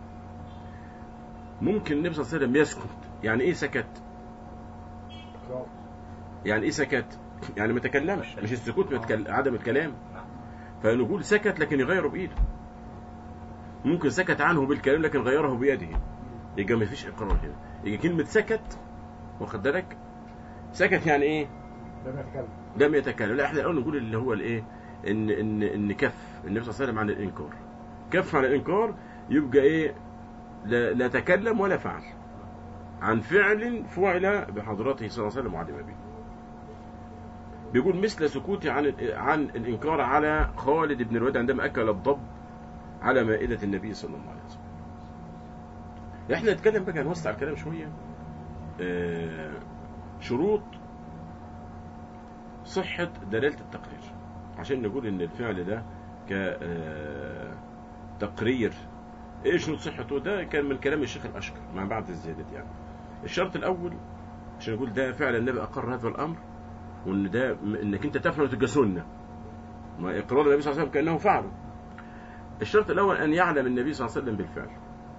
ممكن النبي صلى الله عليه وسلم يسكت يعني إيه سكت إكرام. يعني إيه سكت يعني ما تكلمش مش السكوت متكل... عدم الكلام نعم. فنقول سكت لكن يغيره بإيده ممكن سكت عنه بالكلام لكن غيره بيده يبقى ما فيش إقرار هنا يبقى كلمة سكت واخد بالك سكت يعني إيه لم يتكلم لم يتكلم لا احنا الأول نقول اللي هو الإيه إن إن إن كف النبي صلى الله عليه وسلم عن الإنكار كف عن الإنكار يبقى إيه لا, لا تكلم ولا فعل عن فعل فعل بحضرته صلى الله عليه وسلم وعلم به بيقول مثل سكوتي عن عن الإنكار على خالد بن الوليد عندما أكل الضب على مائدة النبي صلى الله عليه وسلم احنا نتكلم بقى نوسع الكلام شوية آه، شروط صحة دلالة التقرير عشان نقول ان الفعل ده كتقرير ايه شروط صحته ده كان من كلام الشيخ الاشقر مع بعض الزيادات يعني الشرط الاول عشان نقول ده فعلا النبي اقر هذا الامر وان ده م- انك انت تفعل تبقى سنه ما اقرار النبي صلى الله عليه وسلم كانه فعله الشرط الاول ان يعلم النبي صلى الله عليه وسلم بالفعل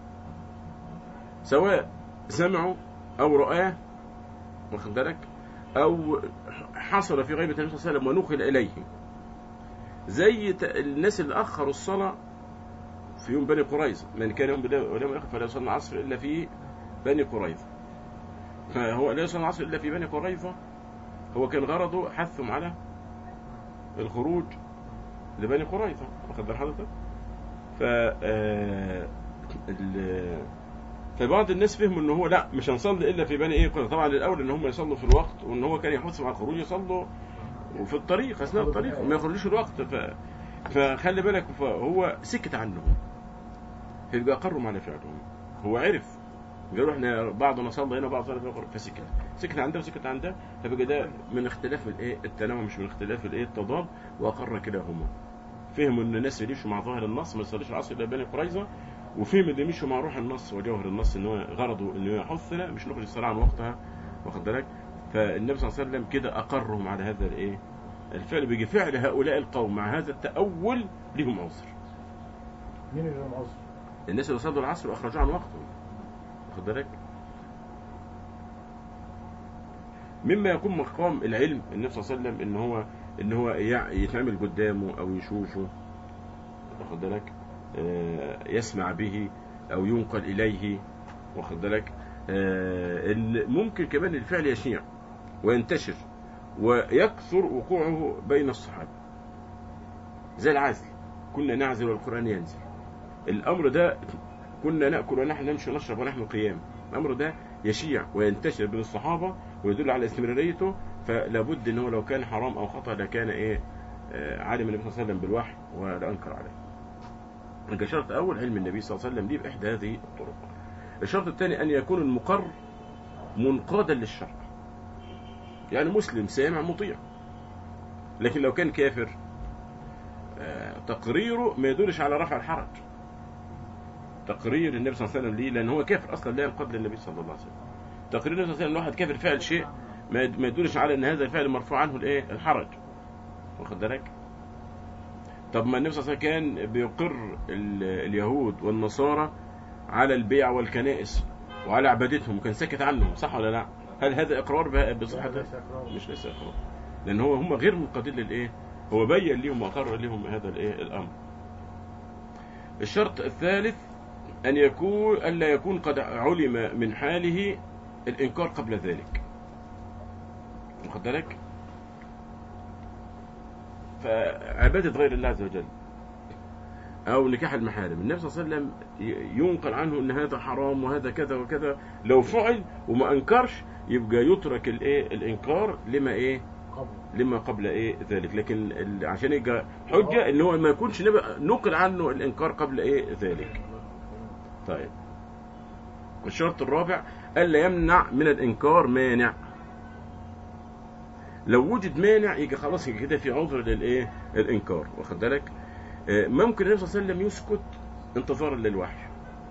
سواء سمعه او رآه واخد بالك او حصل في غيبة النبي صلى الله عليه وسلم ونقل اليه زي ت- الناس اللي اخروا الصلاة في يوم بني قريظة من كان يوم بالله واليوم الاخر فلا يصلي العصر الا في بني قريظة فهو لا يصلي العصر الا في بني قريظة هو كان غرضه حثهم على الخروج لبني قريظة واخد بال حضرتك ف آه، ال- فبعض الناس فهموا ان هو لا مش هنصلي الا في بني ايه قريظة طبعا الاول ان هم يصلوا في الوقت وان هو كان يحثهم على الخروج يصلوا وفي الطريق اثناء الطريق وما يخرجوش الوقت ف... فخلي بالك فهو سكت عنهم فيبقى اقرهم على فعلهم هو عرف قالوا احنا بعضنا صلى هنا وبعض صلى في القرآن فسكت سكت عن ده وسكت عن ده فبقى ده من اختلاف الايه التنوع مش من اختلاف الايه التضاد واقر كلاهما فهموا ان الناس اللي يمشوا مع ظاهر النص ما يصليش العصر الا بني قريظه وفهم اللي يمشوا مع روح النص وجوهر النص ان هو غرضه انه يحثنا مش نخرج الصلاه عن وقتها واخد بالك فالنبي صلى الله عليه وسلم كده اقرهم على هذا الايه الفعل بيجي فعل هؤلاء القوم مع هذا التأول لهم عذر مين اللي لهم عذر؟ الناس اللي صلوا العصر واخرجوه عن وقته واخد بالك مما يكون مقام العلم النبي صلى الله عليه وسلم ان هو ان هو يع- يتعمل قدامه او يشوفه واخد بالك آه، يسمع به او ينقل اليه واخد بالك آه، ان ممكن كمان الفعل يشيع وينتشر ويكثر وقوعه بين الصحابة زي العزل كنا نعزل والقرآن ينزل الأمر ده كنا نأكل ونحن نمشي ونشرب ونحن قيام الأمر ده يشيع وينتشر بين الصحابة ويدل على استمراريته فلابد أنه لو كان حرام أو خطأ لكان إيه آه، عالم النبي صلى الله عليه وسلم بالوحي ولا أنكر عليه يبقى شرط أول علم النبي صلى الله عليه وسلم دي بإحدى هذه الطرق الشرط الثاني أن يكون المقر منقادا للشرع يعني مسلم سامع مطيع لكن لو كان كافر آه، تقريره ما يدلش على رفع الحرج تقرير النبي صلى الله عليه وسلم ليه لأن هو كافر أصلا لا ينقاد للنبي صلى الله عليه وسلم تقرير النبي صلى الله عليه وسلم واحد كافر فعل شيء ما يد- ما يدلش على أن هذا الفعل مرفوع عنه الإيه الحرج واخد بالك طب ما النبي صلى الله عليه وسلم كان بيقر ال- اليهود والنصارى على البيع والكنائس وعلى عبادتهم وكان ساكت عنهم صح ولا لا هل هذا اقرار ب- بصحه ليس إقرار. مش ليس اقرار لان هو هم غير منقادين للايه هو بين لهم واقر لهم هذا الايه الامر الشرط الثالث ان يكون الا يكون قد علم من حاله الانكار قبل ذلك واخد بالك فعباده غير الله عز وجل او نكاح المحارم النبي صلى الله عليه وسلم ي- ينقل عنه ان هذا حرام وهذا كذا وكذا لو فعل وما انكرش يبقى يترك الايه الانكار لما ايه قبل لما قبل ايه ذلك لكن ال- عشان يبقى حجه ان هو ما يكونش نبقى نقل عنه الانكار قبل ايه ذلك طيب الشرط الرابع الا يمنع من الانكار مانع لو وجد مانع يجي خلاص يجي كده في عذر للايه الانكار واخد بالك آه، ممكن النبي صلى الله عليه وسلم يسكت انتظارا للوحي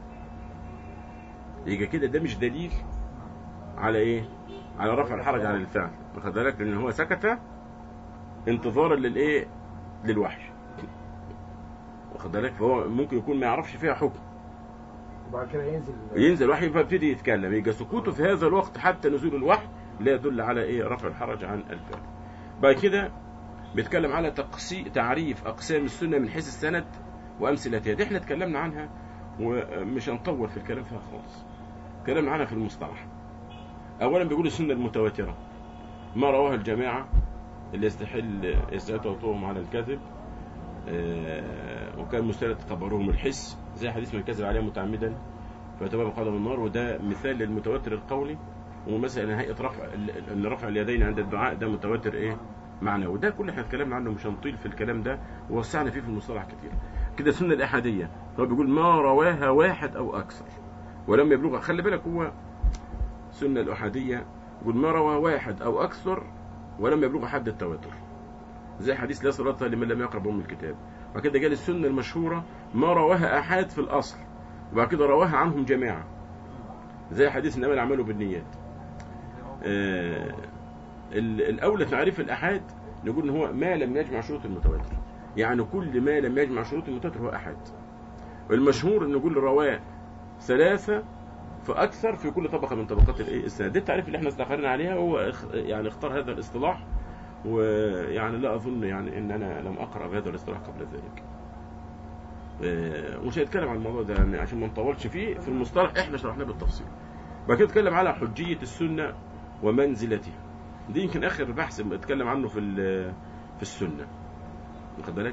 يجي كده ده مش دليل على ايه على رفع الحرج عن الفعل واخد بالك لان هو سكت انتظارا للايه للوحي واخد بالك فهو ممكن يكون ما يعرفش فيها حكم وبعد كده ينزل ينزل وحي فيبتدي يتكلم يبقى سكوته في هذا الوقت حتى نزول الوحي لا يدل على ايه رفع الحرج عن الفعل بعد كده بيتكلم على تقسي تعريف اقسام السنه من حيث السند وامثلتها دي احنا اتكلمنا عنها ومش هنطول في الكلام فيها خالص اتكلمنا عنها في المصطلح اولا بيقول السنه المتواتره ما رواه الجماعه اللي يستحل يستحل وطوهم على الكذب آه، وكان مستند خبرهم الحس زي حديث من كذب عليه متعمدا فيتبع قدم النار وده مثال للمتواتر القولي ومثلا ان هيئه رفع ان رفع اليدين عند الدعاء ده متواتر ايه معنى وده كل احنا اتكلمنا عنه مش هنطيل في الكلام ده ووسعنا فيه في المصطلح كتير كده السنه الاحاديه هو بيقول ما رواها واحد او اكثر ولم يبلغها خلي بالك هو السنه الاحاديه يقول ما روى واحد او اكثر ولم يبلغ حد التواتر زي حديث لا صلاة لمن لم يقرأ بأم الكتاب وبعد كده جال السنة المشهورة ما رواها أحد في الأصل وبعد كده رواها عنهم جماعة زي حديث إنما الأعمال بالنيات آه ال- الأولى تعريف الأحاد نقول إن هو ما لم يجمع شروط المتواتر يعني كل ما لم يجمع شروط المتواتر هو أحد والمشهور إن نقول رواه ثلاثة فأكثر في كل طبقة من طبقات الإيه السنة ده التعريف اللي احنا استقرنا عليها هو اخ- يعني اختار هذا الاصطلاح ويعني لا أظن يعني إن أنا لم أقرأ بهذا الاصطلاح قبل ذلك آه، ومش هيتكلم عن الموضوع ده يعني عشان ما نطولش فيه في المصطلح احنا شرحناه بالتفصيل بعد كده اتكلم على حجية السنة ومنزلتها دي يمكن آخر بحث اتكلم عنه في ال- في السنة واخد بالك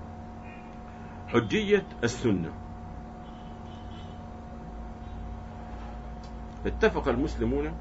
حجية السنة اتفق المسلمون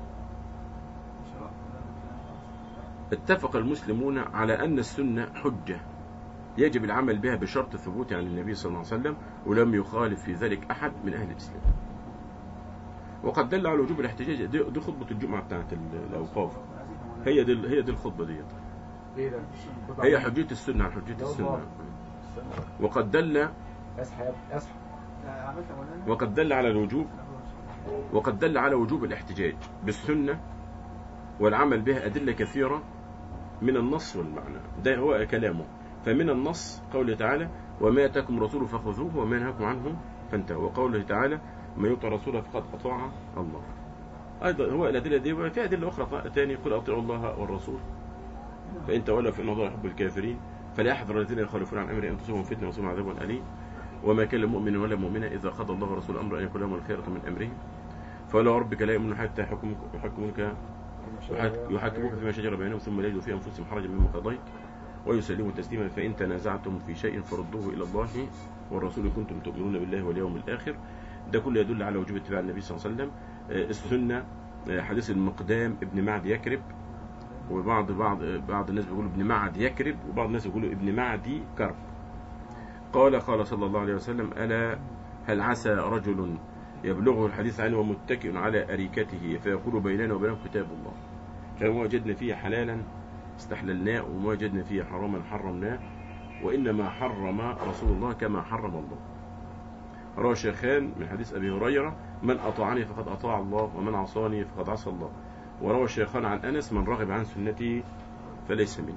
اتفق المسلمون على أن السنة حجة يجب العمل بها بشرط الثبوت عن النبي صلى الله عليه وسلم ولم يخالف في ذلك أحد من أهل الإسلام وقد دل على وجوب الاحتجاج دي, دي خطبة الجمعة بتاعت ال- الأوقاف هي دي هي دي الخطبة ديت ايه ده؟ هي حجية السنة عن حجية السنة وقد دل اصحى يا- اصحى وقد دل على الوجوب وقد دل على وجوب الاحتجاج بالسنة والعمل بها أدلة كثيرة من النص والمعنى ده هو كلامه فمن النص قوله تعالى وما أتاكم رسول فخذوه وما نهاكم عنه فانتهوا وقوله تعالى من يطع رسوله فقد أطاع الله أيضا هو الأدلة دي وفي أدلة أخرى ثانية قل أطيعوا الله والرسول فإن تولوا فإن الله يحب الكافرين فليحذر الذين يخالفون عن أمره أن تصيبهم فتنة ويصيبهم عذاب أليم وما كان لمؤمن ولا مؤمنة إذا قضى الله ورسوله أمر أن يكون لهم الخيرة من أمره فلا ربك لا يؤمن حتى يحكمك يحكمونك يحك- يحكموك فيما شجر بينهم ثم لا يجدوا في انفسهم حرجا مما قضيت ويسلموا تسليما فان تنازعتم في شيء فردوه الى الله والرسول ان كنتم تؤمنون بالله واليوم الاخر ده كله يدل على وجوب اتباع النبي صلى الله عليه وسلم آه، السنه آه، حديث المقدام ابن معد يكرب وبعض بعض بعض الناس بيقولوا ابن معد يكرب وبعض الناس بيقولوا ابن معدي كرب قال قال صلى الله عليه وسلم ألا هل عسى رجل يبلغه الحديث عنه ومتكئ على أريكته فيقول بيننا وبينهم كتاب الله فما وجدنا فيه حلالا استحللناه وما وجدنا فيه حراما حرمناه وإنما حرم رسول الله كما حرم الله روى الشيخان من حديث أبي هريرة من أطاعني فقد أطاع الله ومن عصاني فقد عصى الله وروى الشيخان عن أنس من رغب عن سنتي فليس مني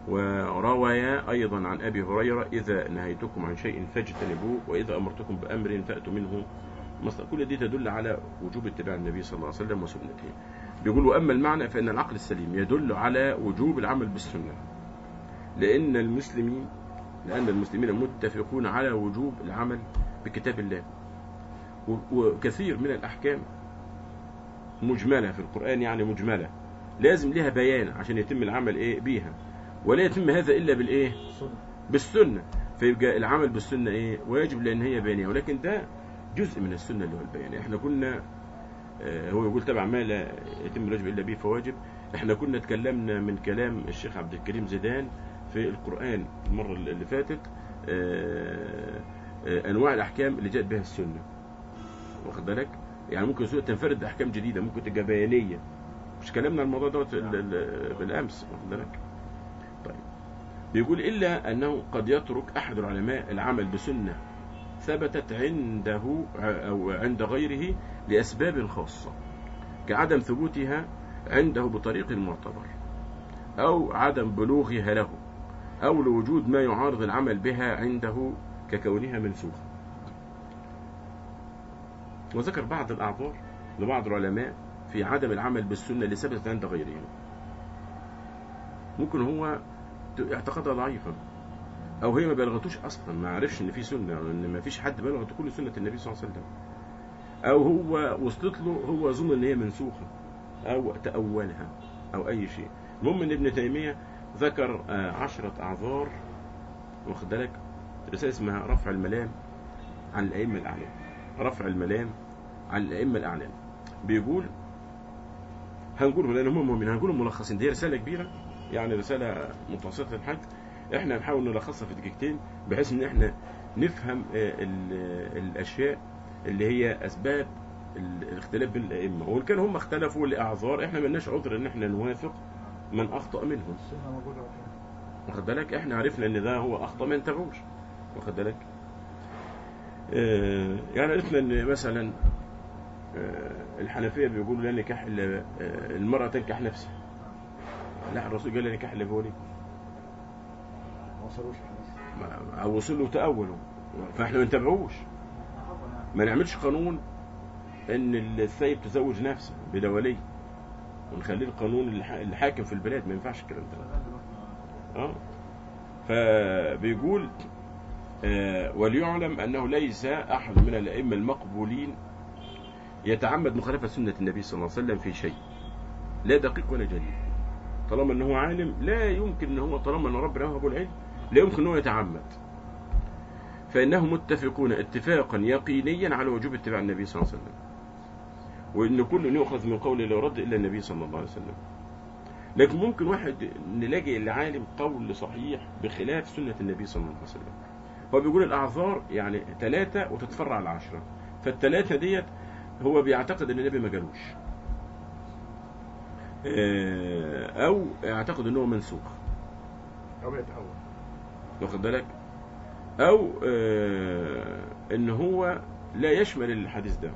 وروي أيضا عن أبي هريرة إذا نهيتكم عن شيء فاجتنبوه وإذا أمرتكم بأمر فأتوا منه مصدر كل دي تدل على وجوب اتباع النبي صلى الله عليه وسلم وسنته بيقول وأما المعنى فإن العقل السليم يدل على وجوب العمل بالسنة لأن المسلمين لأن المسلمين متفقون على وجوب العمل بكتاب الله و- وكثير من الأحكام مجملة في القرآن يعني مجملة لازم لها بيان عشان يتم العمل إيه بيها ولا يتم هذا إلا بالإيه سنة بالسنة فيبقى العمل بالسنة إيه واجب لأن هي بيانية ولكن ده جزء من السنة اللي هو البيان احنا كنا آه، هو يقول تبع ما لا يتم الواجب إلا به فواجب احنا كنا اتكلمنا من كلام الشيخ عبد الكريم زيدان في القرآن المرة اللي فاتت آه، آه، أنواع الأحكام اللي جاءت بها السنة واخد بالك يعني ممكن سورة تنفرد بأحكام جديدة ممكن تبقى بيانية مش كلامنا عن الموضوع دوت ال- ال- بالأمس واخد بالك طيب بيقول إلا أنه قد يترك أحد العلماء العمل بسنة ثبتت عنده أو عند غيره لأسباب خاصة كعدم ثبوتها عنده بطريق معتبر أو عدم بلوغها له أو لوجود ما يعارض العمل بها عنده ككونها منسوخة وذكر بعض الأعذار لبعض العلماء في عدم العمل بالسنة اللي ثبتت عند غيرهم ممكن هو اعتقادها ضعيفا او هي ما بلغتوش اصلا ما عرفش ان في سنه او ان ما فيش حد بلغت كل سنه النبي صلى الله عليه وسلم او هو وصلت له هو ظن ان هي منسوخه او تاولها او اي شيء المهم ان ابن تيميه ذكر آه، عشرة اعذار واخد بالك رساله اسمها رفع الملام عن الائمه الاعلام رفع الملام عن الائمه الاعلام بيقول هنقولهم لان هم مهمين هنقولهم ملخصين دي رساله كبيره يعني رساله متوسطه الحجم احنا نحاول نلخصها في دقيقتين بحيث ان احنا نفهم آه، ال- الاشياء اللي هي اسباب ال- الاختلاف بين الائمه وان كان هم اختلفوا لاعذار احنا ملناش عذر ان احنا نوافق من اخطا منهم السنة موجودة وحيد. واخد بالك احنا عرفنا ان ده هو اخطا ما ينتبهوش واخد بالك آه، يعني عرفنا ان مثلا آه، الحنفيه بيقولوا لا نكاح الا آه، المراه تنكح نفسها لا الرسول قال لا نكاح الا بولي ما وصلوش الحديث ما- او وصلوا تاولوا فاحنا ما نتبعوش ما نعملش قانون ان الثيب تزوج نفسه بلا ولي ونخليه القانون الح- الحاكم في البلاد ما ينفعش الكلام ده اه فبيقول آه وليعلم انه ليس احد من الائمه المقبولين يتعمد مخالفه سنه النبي صلى الله عليه وسلم في شيء لا دقيق ولا جليل طالما ان هو عالم لا يمكن ان هو طالما ان ربنا وهبه العلم لا يمكن ان هو يتعمد فانهم متفقون اتفاقا يقينيا على وجوب اتباع النبي صلى الله عليه وسلم وان كل يؤخذ من قوله لا يرد الا النبي صلى الله عليه وسلم لكن ممكن واحد نلاقي لعالم قول صحيح بخلاف سنة النبي صلى الله عليه وسلم هو بيقول الأعذار يعني ثلاثة وتتفرع على عشرة فالثلاثة ديت هو بيعتقد ان النبي ما جالوش آه، او يعتقد ان هو منسوخ أو يتأول واخد بالك او آه، ان هو لا يشمل الحديث ده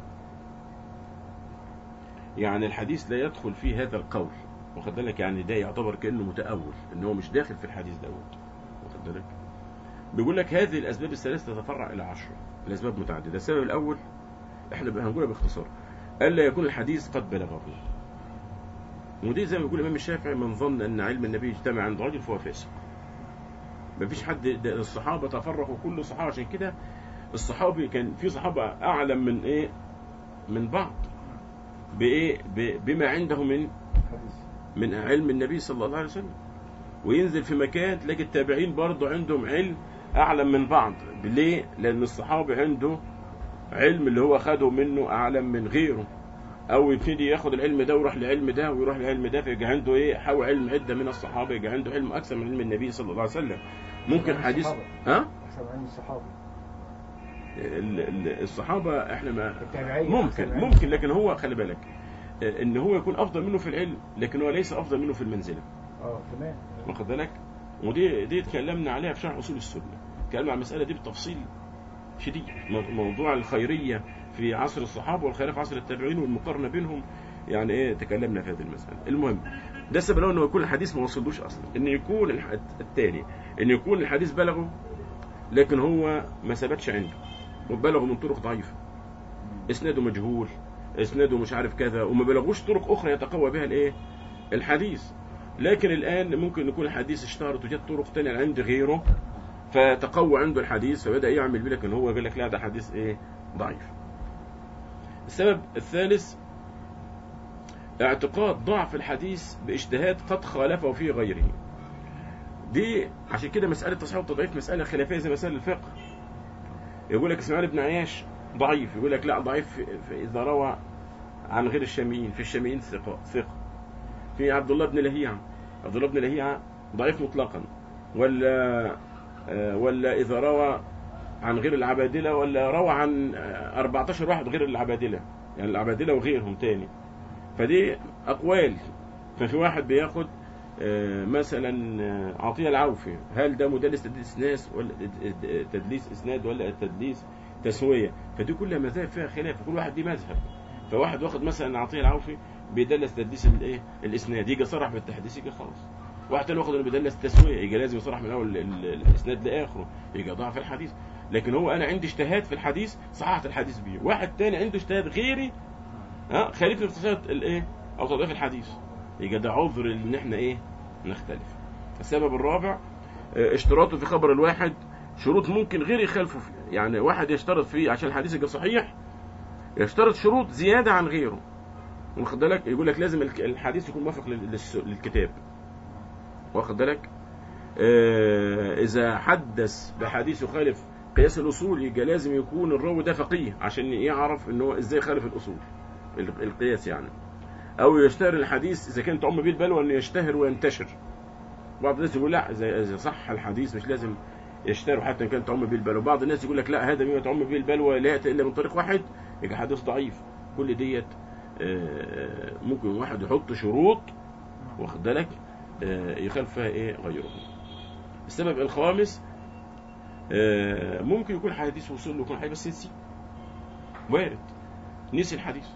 يعني الحديث لا يدخل فيه هذا القول واخد بالك يعني ده يعتبر كانه متاول ان هو مش داخل في الحديث دوت واخد بالك بيقول لك هذه الاسباب الثلاث تتفرع الى عشرة الاسباب متعدده السبب الاول احنا بقى هنقولها باختصار الا يكون الحديث قد بلغه ودي زي ما بيقول الامام الشافعي من ظن ان علم النبي يجتمع عند رجل فهو فاسق مفيش حد ده الصحابه تفرقوا كل الصحابه عشان كده الصحابي كان في صحابه اعلم من ايه من بعض بايه ب- بما عنده من الحديث من علم النبي صلى الله عليه وسلم وينزل في مكان تلاقي التابعين برضه عندهم علم اعلم من بعض ليه لان الصحابي عنده علم اللي هو خده منه اعلم من غيره او يبتدي ياخد العلم ده ويروح لعلم ده ويروح لعلم ده فيبقى عنده ايه حاول علم عده من الصحابه يبقى عنده علم اكثر من علم النبي صلى الله عليه وسلم ممكن عن حديث الصحابة. ها حسب علم الصحابة ال- ال- الصحابه احنا ما التابعين ممكن حسب علم. ممكن لكن هو خلي بالك آه، ان هو يكون افضل منه في العلم لكن هو ليس افضل منه في المنزله اه تمام واخد بالك ودي دي اتكلمنا عليها في شرح اصول السنه اتكلمنا عن المساله دي بتفصيل شديد مو- موضوع الخيريه في عصر الصحابه والخيريه في عصر التابعين والمقارنه بينهم يعني ايه تكلمنا في هذه المساله المهم ده السبب الاول انه يكون الحديث ما وصلوش اصلا ان يكون الح- الثاني ان يكون الحديث بلغه لكن هو ما ثبتش عنده وبلغه من طرق ضعيفه اسناده مجهول اسناده مش عارف كذا وما بلغوش طرق اخرى يتقوى بها الايه الحديث لكن الان ممكن يكون الحديث اشتهرت وجد طرق تانية عند غيره فتقوى عنده الحديث فبدا يعمل بيه لكن هو قال لك لا ده حديث ايه ضعيف السبب الثالث اعتقاد ضعف الحديث باجتهاد قد خالفه في غيره دي عشان كده مسألة تصحيح والتضعيف مسألة خلافية زي مسائل الفقه يقول لك اسماعيل بن عياش ضعيف يقول لك لا ضعيف في في إذا روى عن غير الشاميين في الشاميين ثقة ثقة في عبد الله بن لهيعة عبد الله بن لهيعة ضعيف مطلقا ولا آه، ولا إذا روى عن غير العبادلة ولا روى عن آه، 14 واحد غير العبادلة يعني العبادلة وغيرهم تاني فدي أقوال ففي واحد بياخد آه، مثلا آه، عطية العوفي هل ده مدلس تدليس ناس ولا تدليس اسناد ولا تدليس تسوية فدي كلها مذاهب فيها خلاف وكل واحد ليه مذهب فواحد واخد مثلا عطية العوفي بيدلس تدليس الايه الاسناد يجي صرح بالتحديث يجي خلاص واحد تاني واخد انه بيدلس تسوية يجي لازم يصرح من اول ال- ال- الاسناد لاخره يجي ضعف الحديث لكن هو انا عندي اجتهاد في الحديث صححت الحديث بيه واحد تاني عنده اجتهاد غيري ها خالفني في تصحيح الايه او تضعيف الحديث يبقى ده عذر ان احنا ايه نختلف السبب الرابع اه، اشتراطه في خبر الواحد شروط ممكن غير يخالفوا فيه يعني واحد يشترط فيه عشان الحديث يبقى صحيح يشترط شروط زيادة عن غيره واخد بالك يقول لك لازم الك- الحديث يكون موافق لل- للس- للكتاب واخد بالك اه، اذا حدث بحديث يخالف قياس الاصول يبقى لازم يكون الراوي ده فقيه عشان يعرف ان هو ازاي خالف الاصول ال- القياس يعني او يشتهر الحديث اذا كان تعم به البلوى انه يشتهر وينتشر بعض الناس يقول لا اذا إذا صح الحديث مش لازم يشتهر حتى ان كان تعم به البلوى بعض الناس يقول لك لا هذا مما تعم به البلوى لا ياتي الا من طريق واحد يبقى حديث ضعيف كل ديت آه، ممكن واحد يحط شروط واخد بالك آه، يخالف فيها ايه غيره السبب الخامس آه، ممكن يكون حديث وصول له يكون حديث بس نسي وارد نسي الحديث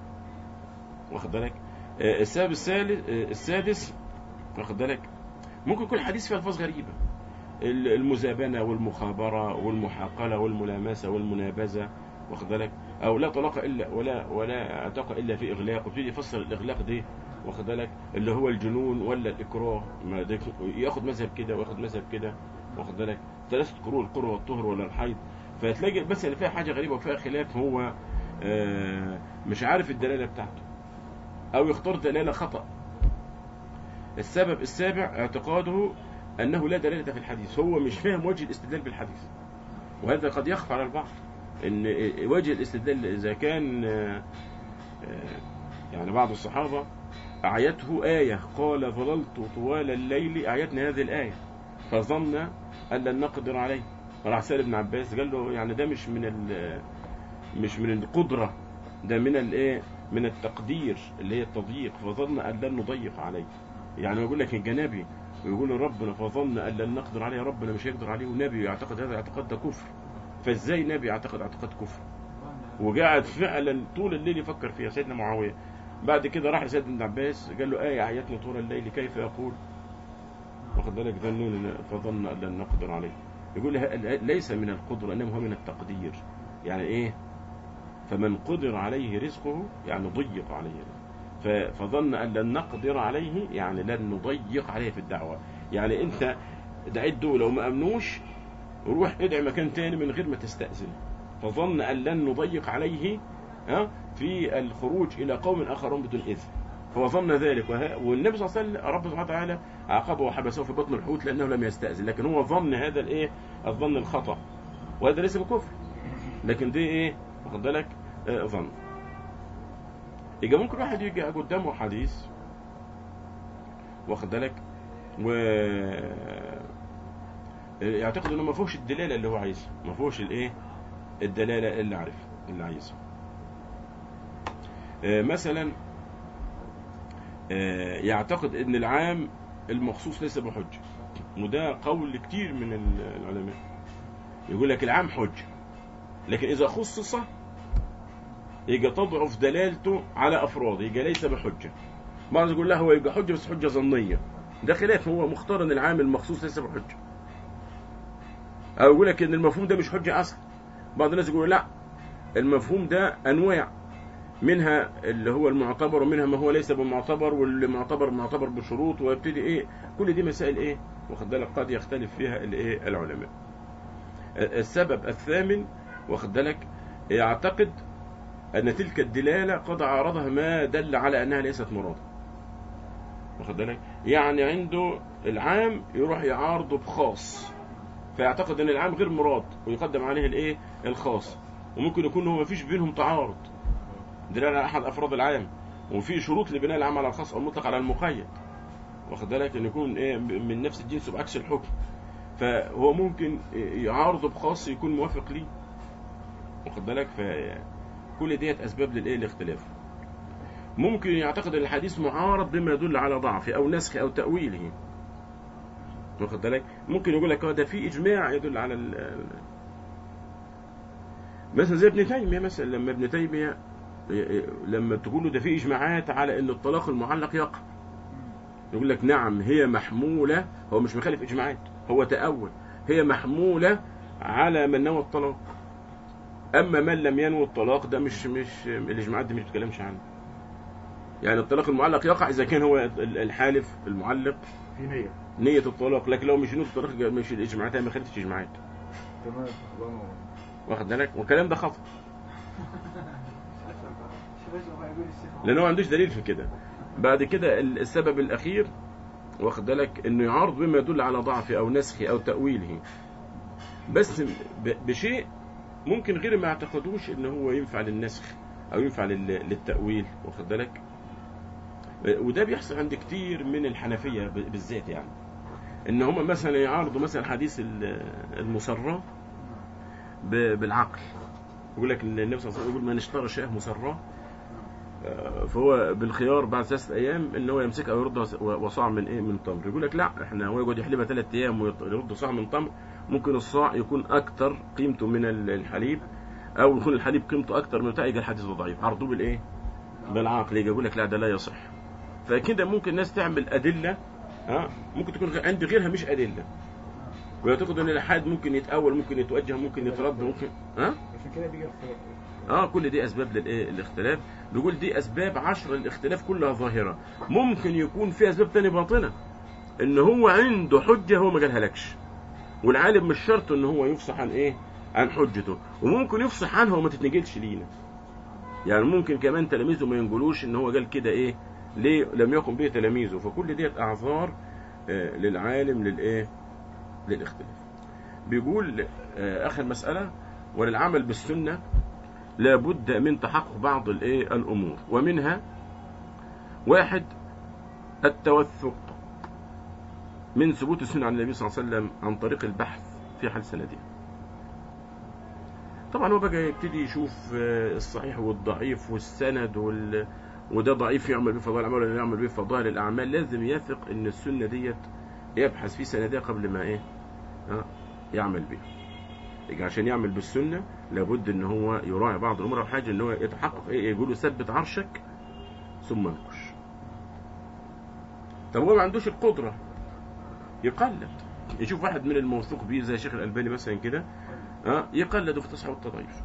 واخد بالك آه، السبب الثالث آه، السادس واخد بالك ممكن يكون الحديث فيه الفاظ غريبه ال- المزابنه والمخابره والمحاقله والملامسه والمنابذه واخد بالك او لا طلاق الا ولا ولا اعتق الا في اغلاق ويبتدي يفسر الاغلاق دي واخد بالك اللي هو الجنون ولا الاكراه ما ده ياخد مذهب كده وياخد مذهب كده واخد بالك ثلاثه قرون القرى والطهر ولا الحيض فتلاقي بس اللي فيها حاجه غريبه وفيها خلاف هو آه، مش عارف الدلاله بتاعته او يختار دلاله خطا السبب السابع اعتقاده انه لا دلاله في الحديث هو مش فاهم وجه الاستدلال بالحديث وهذا قد يخفى على البعض ان وجه الاستدلال اذا كان آه، آه، يعني بعض الصحابه اعيته ايه قال ظللت طوال الليل اعيتني هذه الايه فظن ان لن نقدر عليه راح سال ابن عباس قال له يعني ده مش من ال- مش من القدره ده من الايه من التقدير اللي هي التضييق فظن ان لن نضيق عليه يعني يقول لك الجنابي ويقول ربنا فظن ان لن نقدر عليه ربنا مش هيقدر عليه ونبي يعتقد هذا الاعتقاد ده كفر فازاي نبي يعتقد اعتقاد كفر وقعد فعلا طول الليل يفكر فيها سيدنا معاويه بعد كده راح لسيدنا ابن عباس قال له ايه عيتني طول الليل كيف يقول واخد بالك ظنون فظن ان لن نقدر عليه يقول ه- ليس من القدره انما هو من التقدير يعني ايه فمن قدر عليه رزقه يعني ضيق عليه رزقه ف- فظن ان لن نقدر عليه يعني لن نضيق عليه في الدعوه يعني انت دعيت دول وما امنوش روح ادعي مكان تاني من غير ما تستأذن فظن ان لن نضيق عليه ها في الخروج الى قوم اخرون بدون اذن هو ظن ذلك وه... والنبي صلى الله عليه وسلم رب سبحانه وتعالى عاقبه وحبسه في بطن الحوت لانه لم يستاذن لكن هو ظن هذا الايه الظن الخطا وهذا ليس بكفر لكن دي ايه واخد بالك آه ظن يبقى ممكن واحد يجي قدامه حديث واخد بالك و يعتقد انه ما فيهوش الدلاله اللي هو عايزها ما فيهوش الايه الدلاله اللي عارفها اللي عايزها آه، مثلا آه، يعتقد ان العام المخصوص ليس بحجه وده قول كتير من ال- العلماء يقول لك العام حجه لكن اذا خصص يبقى تضعف دلالته على افراد يبقى ليس بحجه بعض يقول لا هو يبقى حجه بس حجه ظنيه ده خلاف هو مختار ان العام المخصوص ليس بحجه او يقول لك ان المفهوم ده مش حجه اصلا بعض الناس يقولوا لا المفهوم ده انواع منها اللي هو المعتبر ومنها ما هو ليس بمعتبر واللي معتبر معتبر بشروط ويبتدي ايه كل دي مسائل ايه واخد بالك قد يختلف فيها الايه العلماء السبب الثامن واخد بالك يعتقد ان تلك الدلاله قد عارضها ما دل على انها ليست مراده واخد بالك يعني عنده العام يروح يعارضه بخاص فيعتقد ان العام غير مراد ويقدم عليه الايه الخاص وممكن يكون هو مفيش بينهم تعارض دلاله على احد افراد العام وفي شروط لبناء العام على الخاص او المطلق على المقيد واخد بالك ان يكون ايه من نفس الجنس وبعكس الحكم فهو ممكن يعارضه بخاص يكون موافق ليه واخد بالك فكل ديت اسباب للايه الاختلاف ممكن يعتقد ان الحديث معارض بما يدل على ضعفه او نسخه او تاويله واخد بالك ممكن يقول لك اه ده في اجماع يدل على ال- ال- مثلا زي ابن تيميه مثلا لما ابن تيميه ي- ي- لما تقول له ده في اجماعات على ان الطلاق المعلق يقع يقول لك نعم هي محموله هو مش مخالف اجماعات هو تاول هي محموله على من نوى الطلاق اما من لم ينوي الطلاق ده مش مش الاجماعات دي مش بتتكلمش عنه يعني الطلاق المعلق يقع اذا كان هو ال- الحالف المعلق في نية نية الطلاق لكن لو مش نية الطلاق مش الإجماعات هي ما خدتش إجماعات تمام الله ينور واخد بالك والكلام ده خطأ شوف ايش هو يقول الشيخ لأن هو ما عندوش دليل في كده بعد كده ال- السبب الأخير واخد بالك إنه يعارض بما يدل على ضعفه أو نسخه أو تأويله بس ب- بشيء ممكن غير ما يعتقدوش إن هو ينفع للنسخ أو ينفع لل- للتأويل واخد بالك وده بيحصل عند كتير من الحنفية ب- بالذات يعني ان هم مثلا يعارضوا مثلا حديث ال- المسرة ب- بالعقل يقول لك إن النبي صلى الله عليه وسلم يقول من اشترى شاه مسرة آه، فهو بالخيار بعد ثلاثة ايام ان هو يمسكها ويردها وس- وصاع من ايه من تمر يقول لك لا احنا هو يقعد يحلبها ثلاث ايام ويرد صاع من تمر ممكن الصاع يكون اكتر قيمته من ال- الحليب او يكون الحليب قيمته اكتر من بتاع يبقى الحديث ده ضعيف عرضوه بالايه بالعقل يجي يقول لك لا ده لا يصح فكده ممكن الناس تعمل ادله ها ممكن تكون غ- عند غيرها مش ادله ويعتقد ان الالحاد ممكن يتاول ممكن يتوجه ممكن يترد ممكن ها عشان كده بيجي اختلاف اه كل دي اسباب للايه الاختلاف بيقول دي اسباب عشر الاختلاف كلها ظاهره ممكن يكون في اسباب تانية باطنه ان هو عنده حجه هو ما قالهالكش والعالم مش شرط ان هو يفصح عن ايه عن حجته وممكن يفصح عنها وما تتنقلش لينا يعني ممكن كمان تلاميذه ما ينقلوش ان هو قال كده ايه ليه لم يقم به تلاميذه فكل ديت اعذار آه، للعالم للايه للاختلاف بيقول آه، اخر مساله وللعمل بالسنه لابد من تحقق بعض الايه الامور ومنها واحد التوثق من ثبوت السنه عن النبي صلى الله عليه وسلم عن طريق البحث في حال سندها طبعا هو بقى يبتدي يشوف آه، الصحيح والضعيف والسند وال... وده ضعيف يعمل به فضائل الاعمال ولا يعمل به فضائل الاعمال لازم يثق ان السنه ديت يبحث في سندها قبل ما ايه آه، يعمل بها يبقى عشان يعمل بالسنه لابد ان هو يراعي بعض الامور او حاجه ان هو يتحقق ايه يقول ثبت عرشك ثم انقش طب هو ما عندوش القدره يقلد يشوف واحد من الموثوق به زي الشيخ الالباني مثلا كده اه يقلد في التصحيح والتضعيف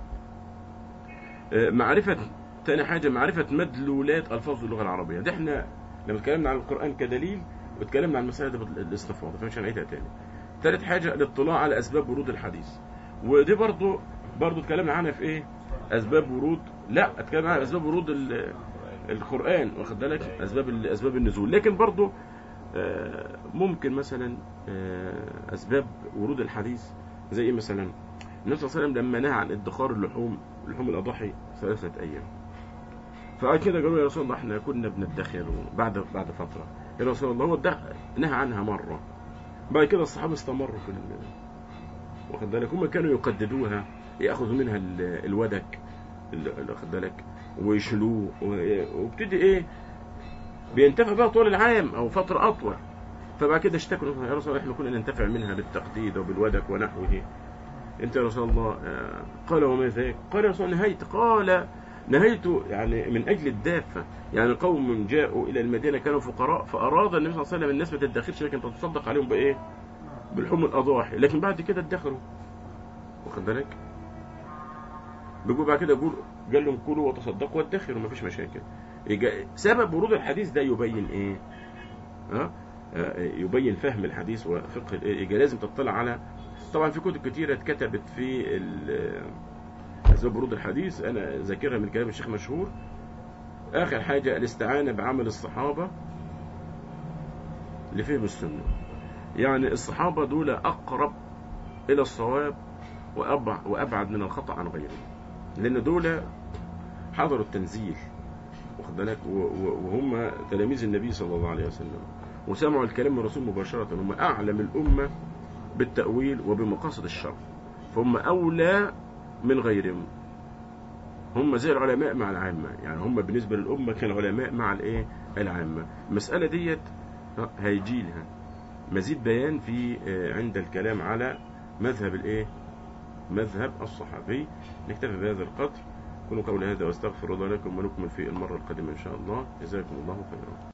آه، معرفه تاني حاجه معرفه مدلولات الفاظ اللغه العربيه ده احنا لما اتكلمنا عن القران كدليل واتكلمنا عن المسائل دي بالاستفاضه فمش هنعيدها تاني ثالث حاجه الاطلاع على اسباب ورود الحديث ودي برضو برضو اتكلمنا عنها في ايه اسباب ورود لا اتكلمنا عن اسباب ورود ال- القرآن واخد بالك أسباب أسباب النزول لكن برضه آه، ممكن مثلا آه، أسباب ورود الحديث زي إيه مثلا النبي صلى الله عليه وسلم لما نهى عن ادخار اللحوم لحوم الأضاحي ثلاثة أيام فقال كده قالوا يا رسول الله احنا كنا بندخر بعد بعد فترة يا رسول الله هو الدخ- نهى عنها مرة بعد كده الصحابة استمروا في ال- واخد بالك هم كانوا يقددوها ياخذوا منها ال- الودك ال- ال- واخد بالك ويشيلوه و- وابتدي ايه بينتفع بها طول العام او فتره اطول فبعد كده اشتكوا يا رسول الله احنا كنا ننتفع منها بالتقديد وبالودك ونحوه انت يا رسول الله آه، قال وما ذاك قال يا رسول الله نهيت قال نهيت يعني من اجل الدافه يعني قوم جاءوا الى المدينه كانوا فقراء فاراد النبي صلى الله عليه وسلم الناس ما تدخرش لكن تتصدق عليهم بايه بالحم الاضاحي لكن بعد كده ادخروا واخد بالك بيقول بعد كده يقول قال لهم كلوا وتصدقوا وادخروا مفيش مشاكل يجا- سبب ورود الحديث ده يبين ايه ها آه، يبين فهم الحديث وفقه الايه يبقى لازم تطلع على طبعا في كتب كتيره اتكتبت في ال- اسباب ورود الحديث انا ذاكرها من كلام الشيخ مشهور اخر حاجه الاستعانه بعمل الصحابه لفهم السنه يعني الصحابه دول اقرب الى الصواب وأبع- وابعد من الخطا عن غيرهم لان دول حضروا التنزيل واخد بالك و- و- وهم تلاميذ النبي صلى الله عليه وسلم وسمعوا الكلام من الرسول مباشرة هم أعلم الأمة بالتأويل وبمقاصد الشرع فهم أولى من غيرهم هم زي العلماء مع العامة يعني هم بالنسبة للأمة كالعلماء مع الإيه العامة المسألة ديت هيجي لها مزيد بيان في آه، عند الكلام على مذهب الإيه مذهب الصحابي نكتفي بهذا القدر كونوا قول هذا واستغفر الله لكم ونكمل في المرة القادمة إن شاء الله جزاكم الله خيرا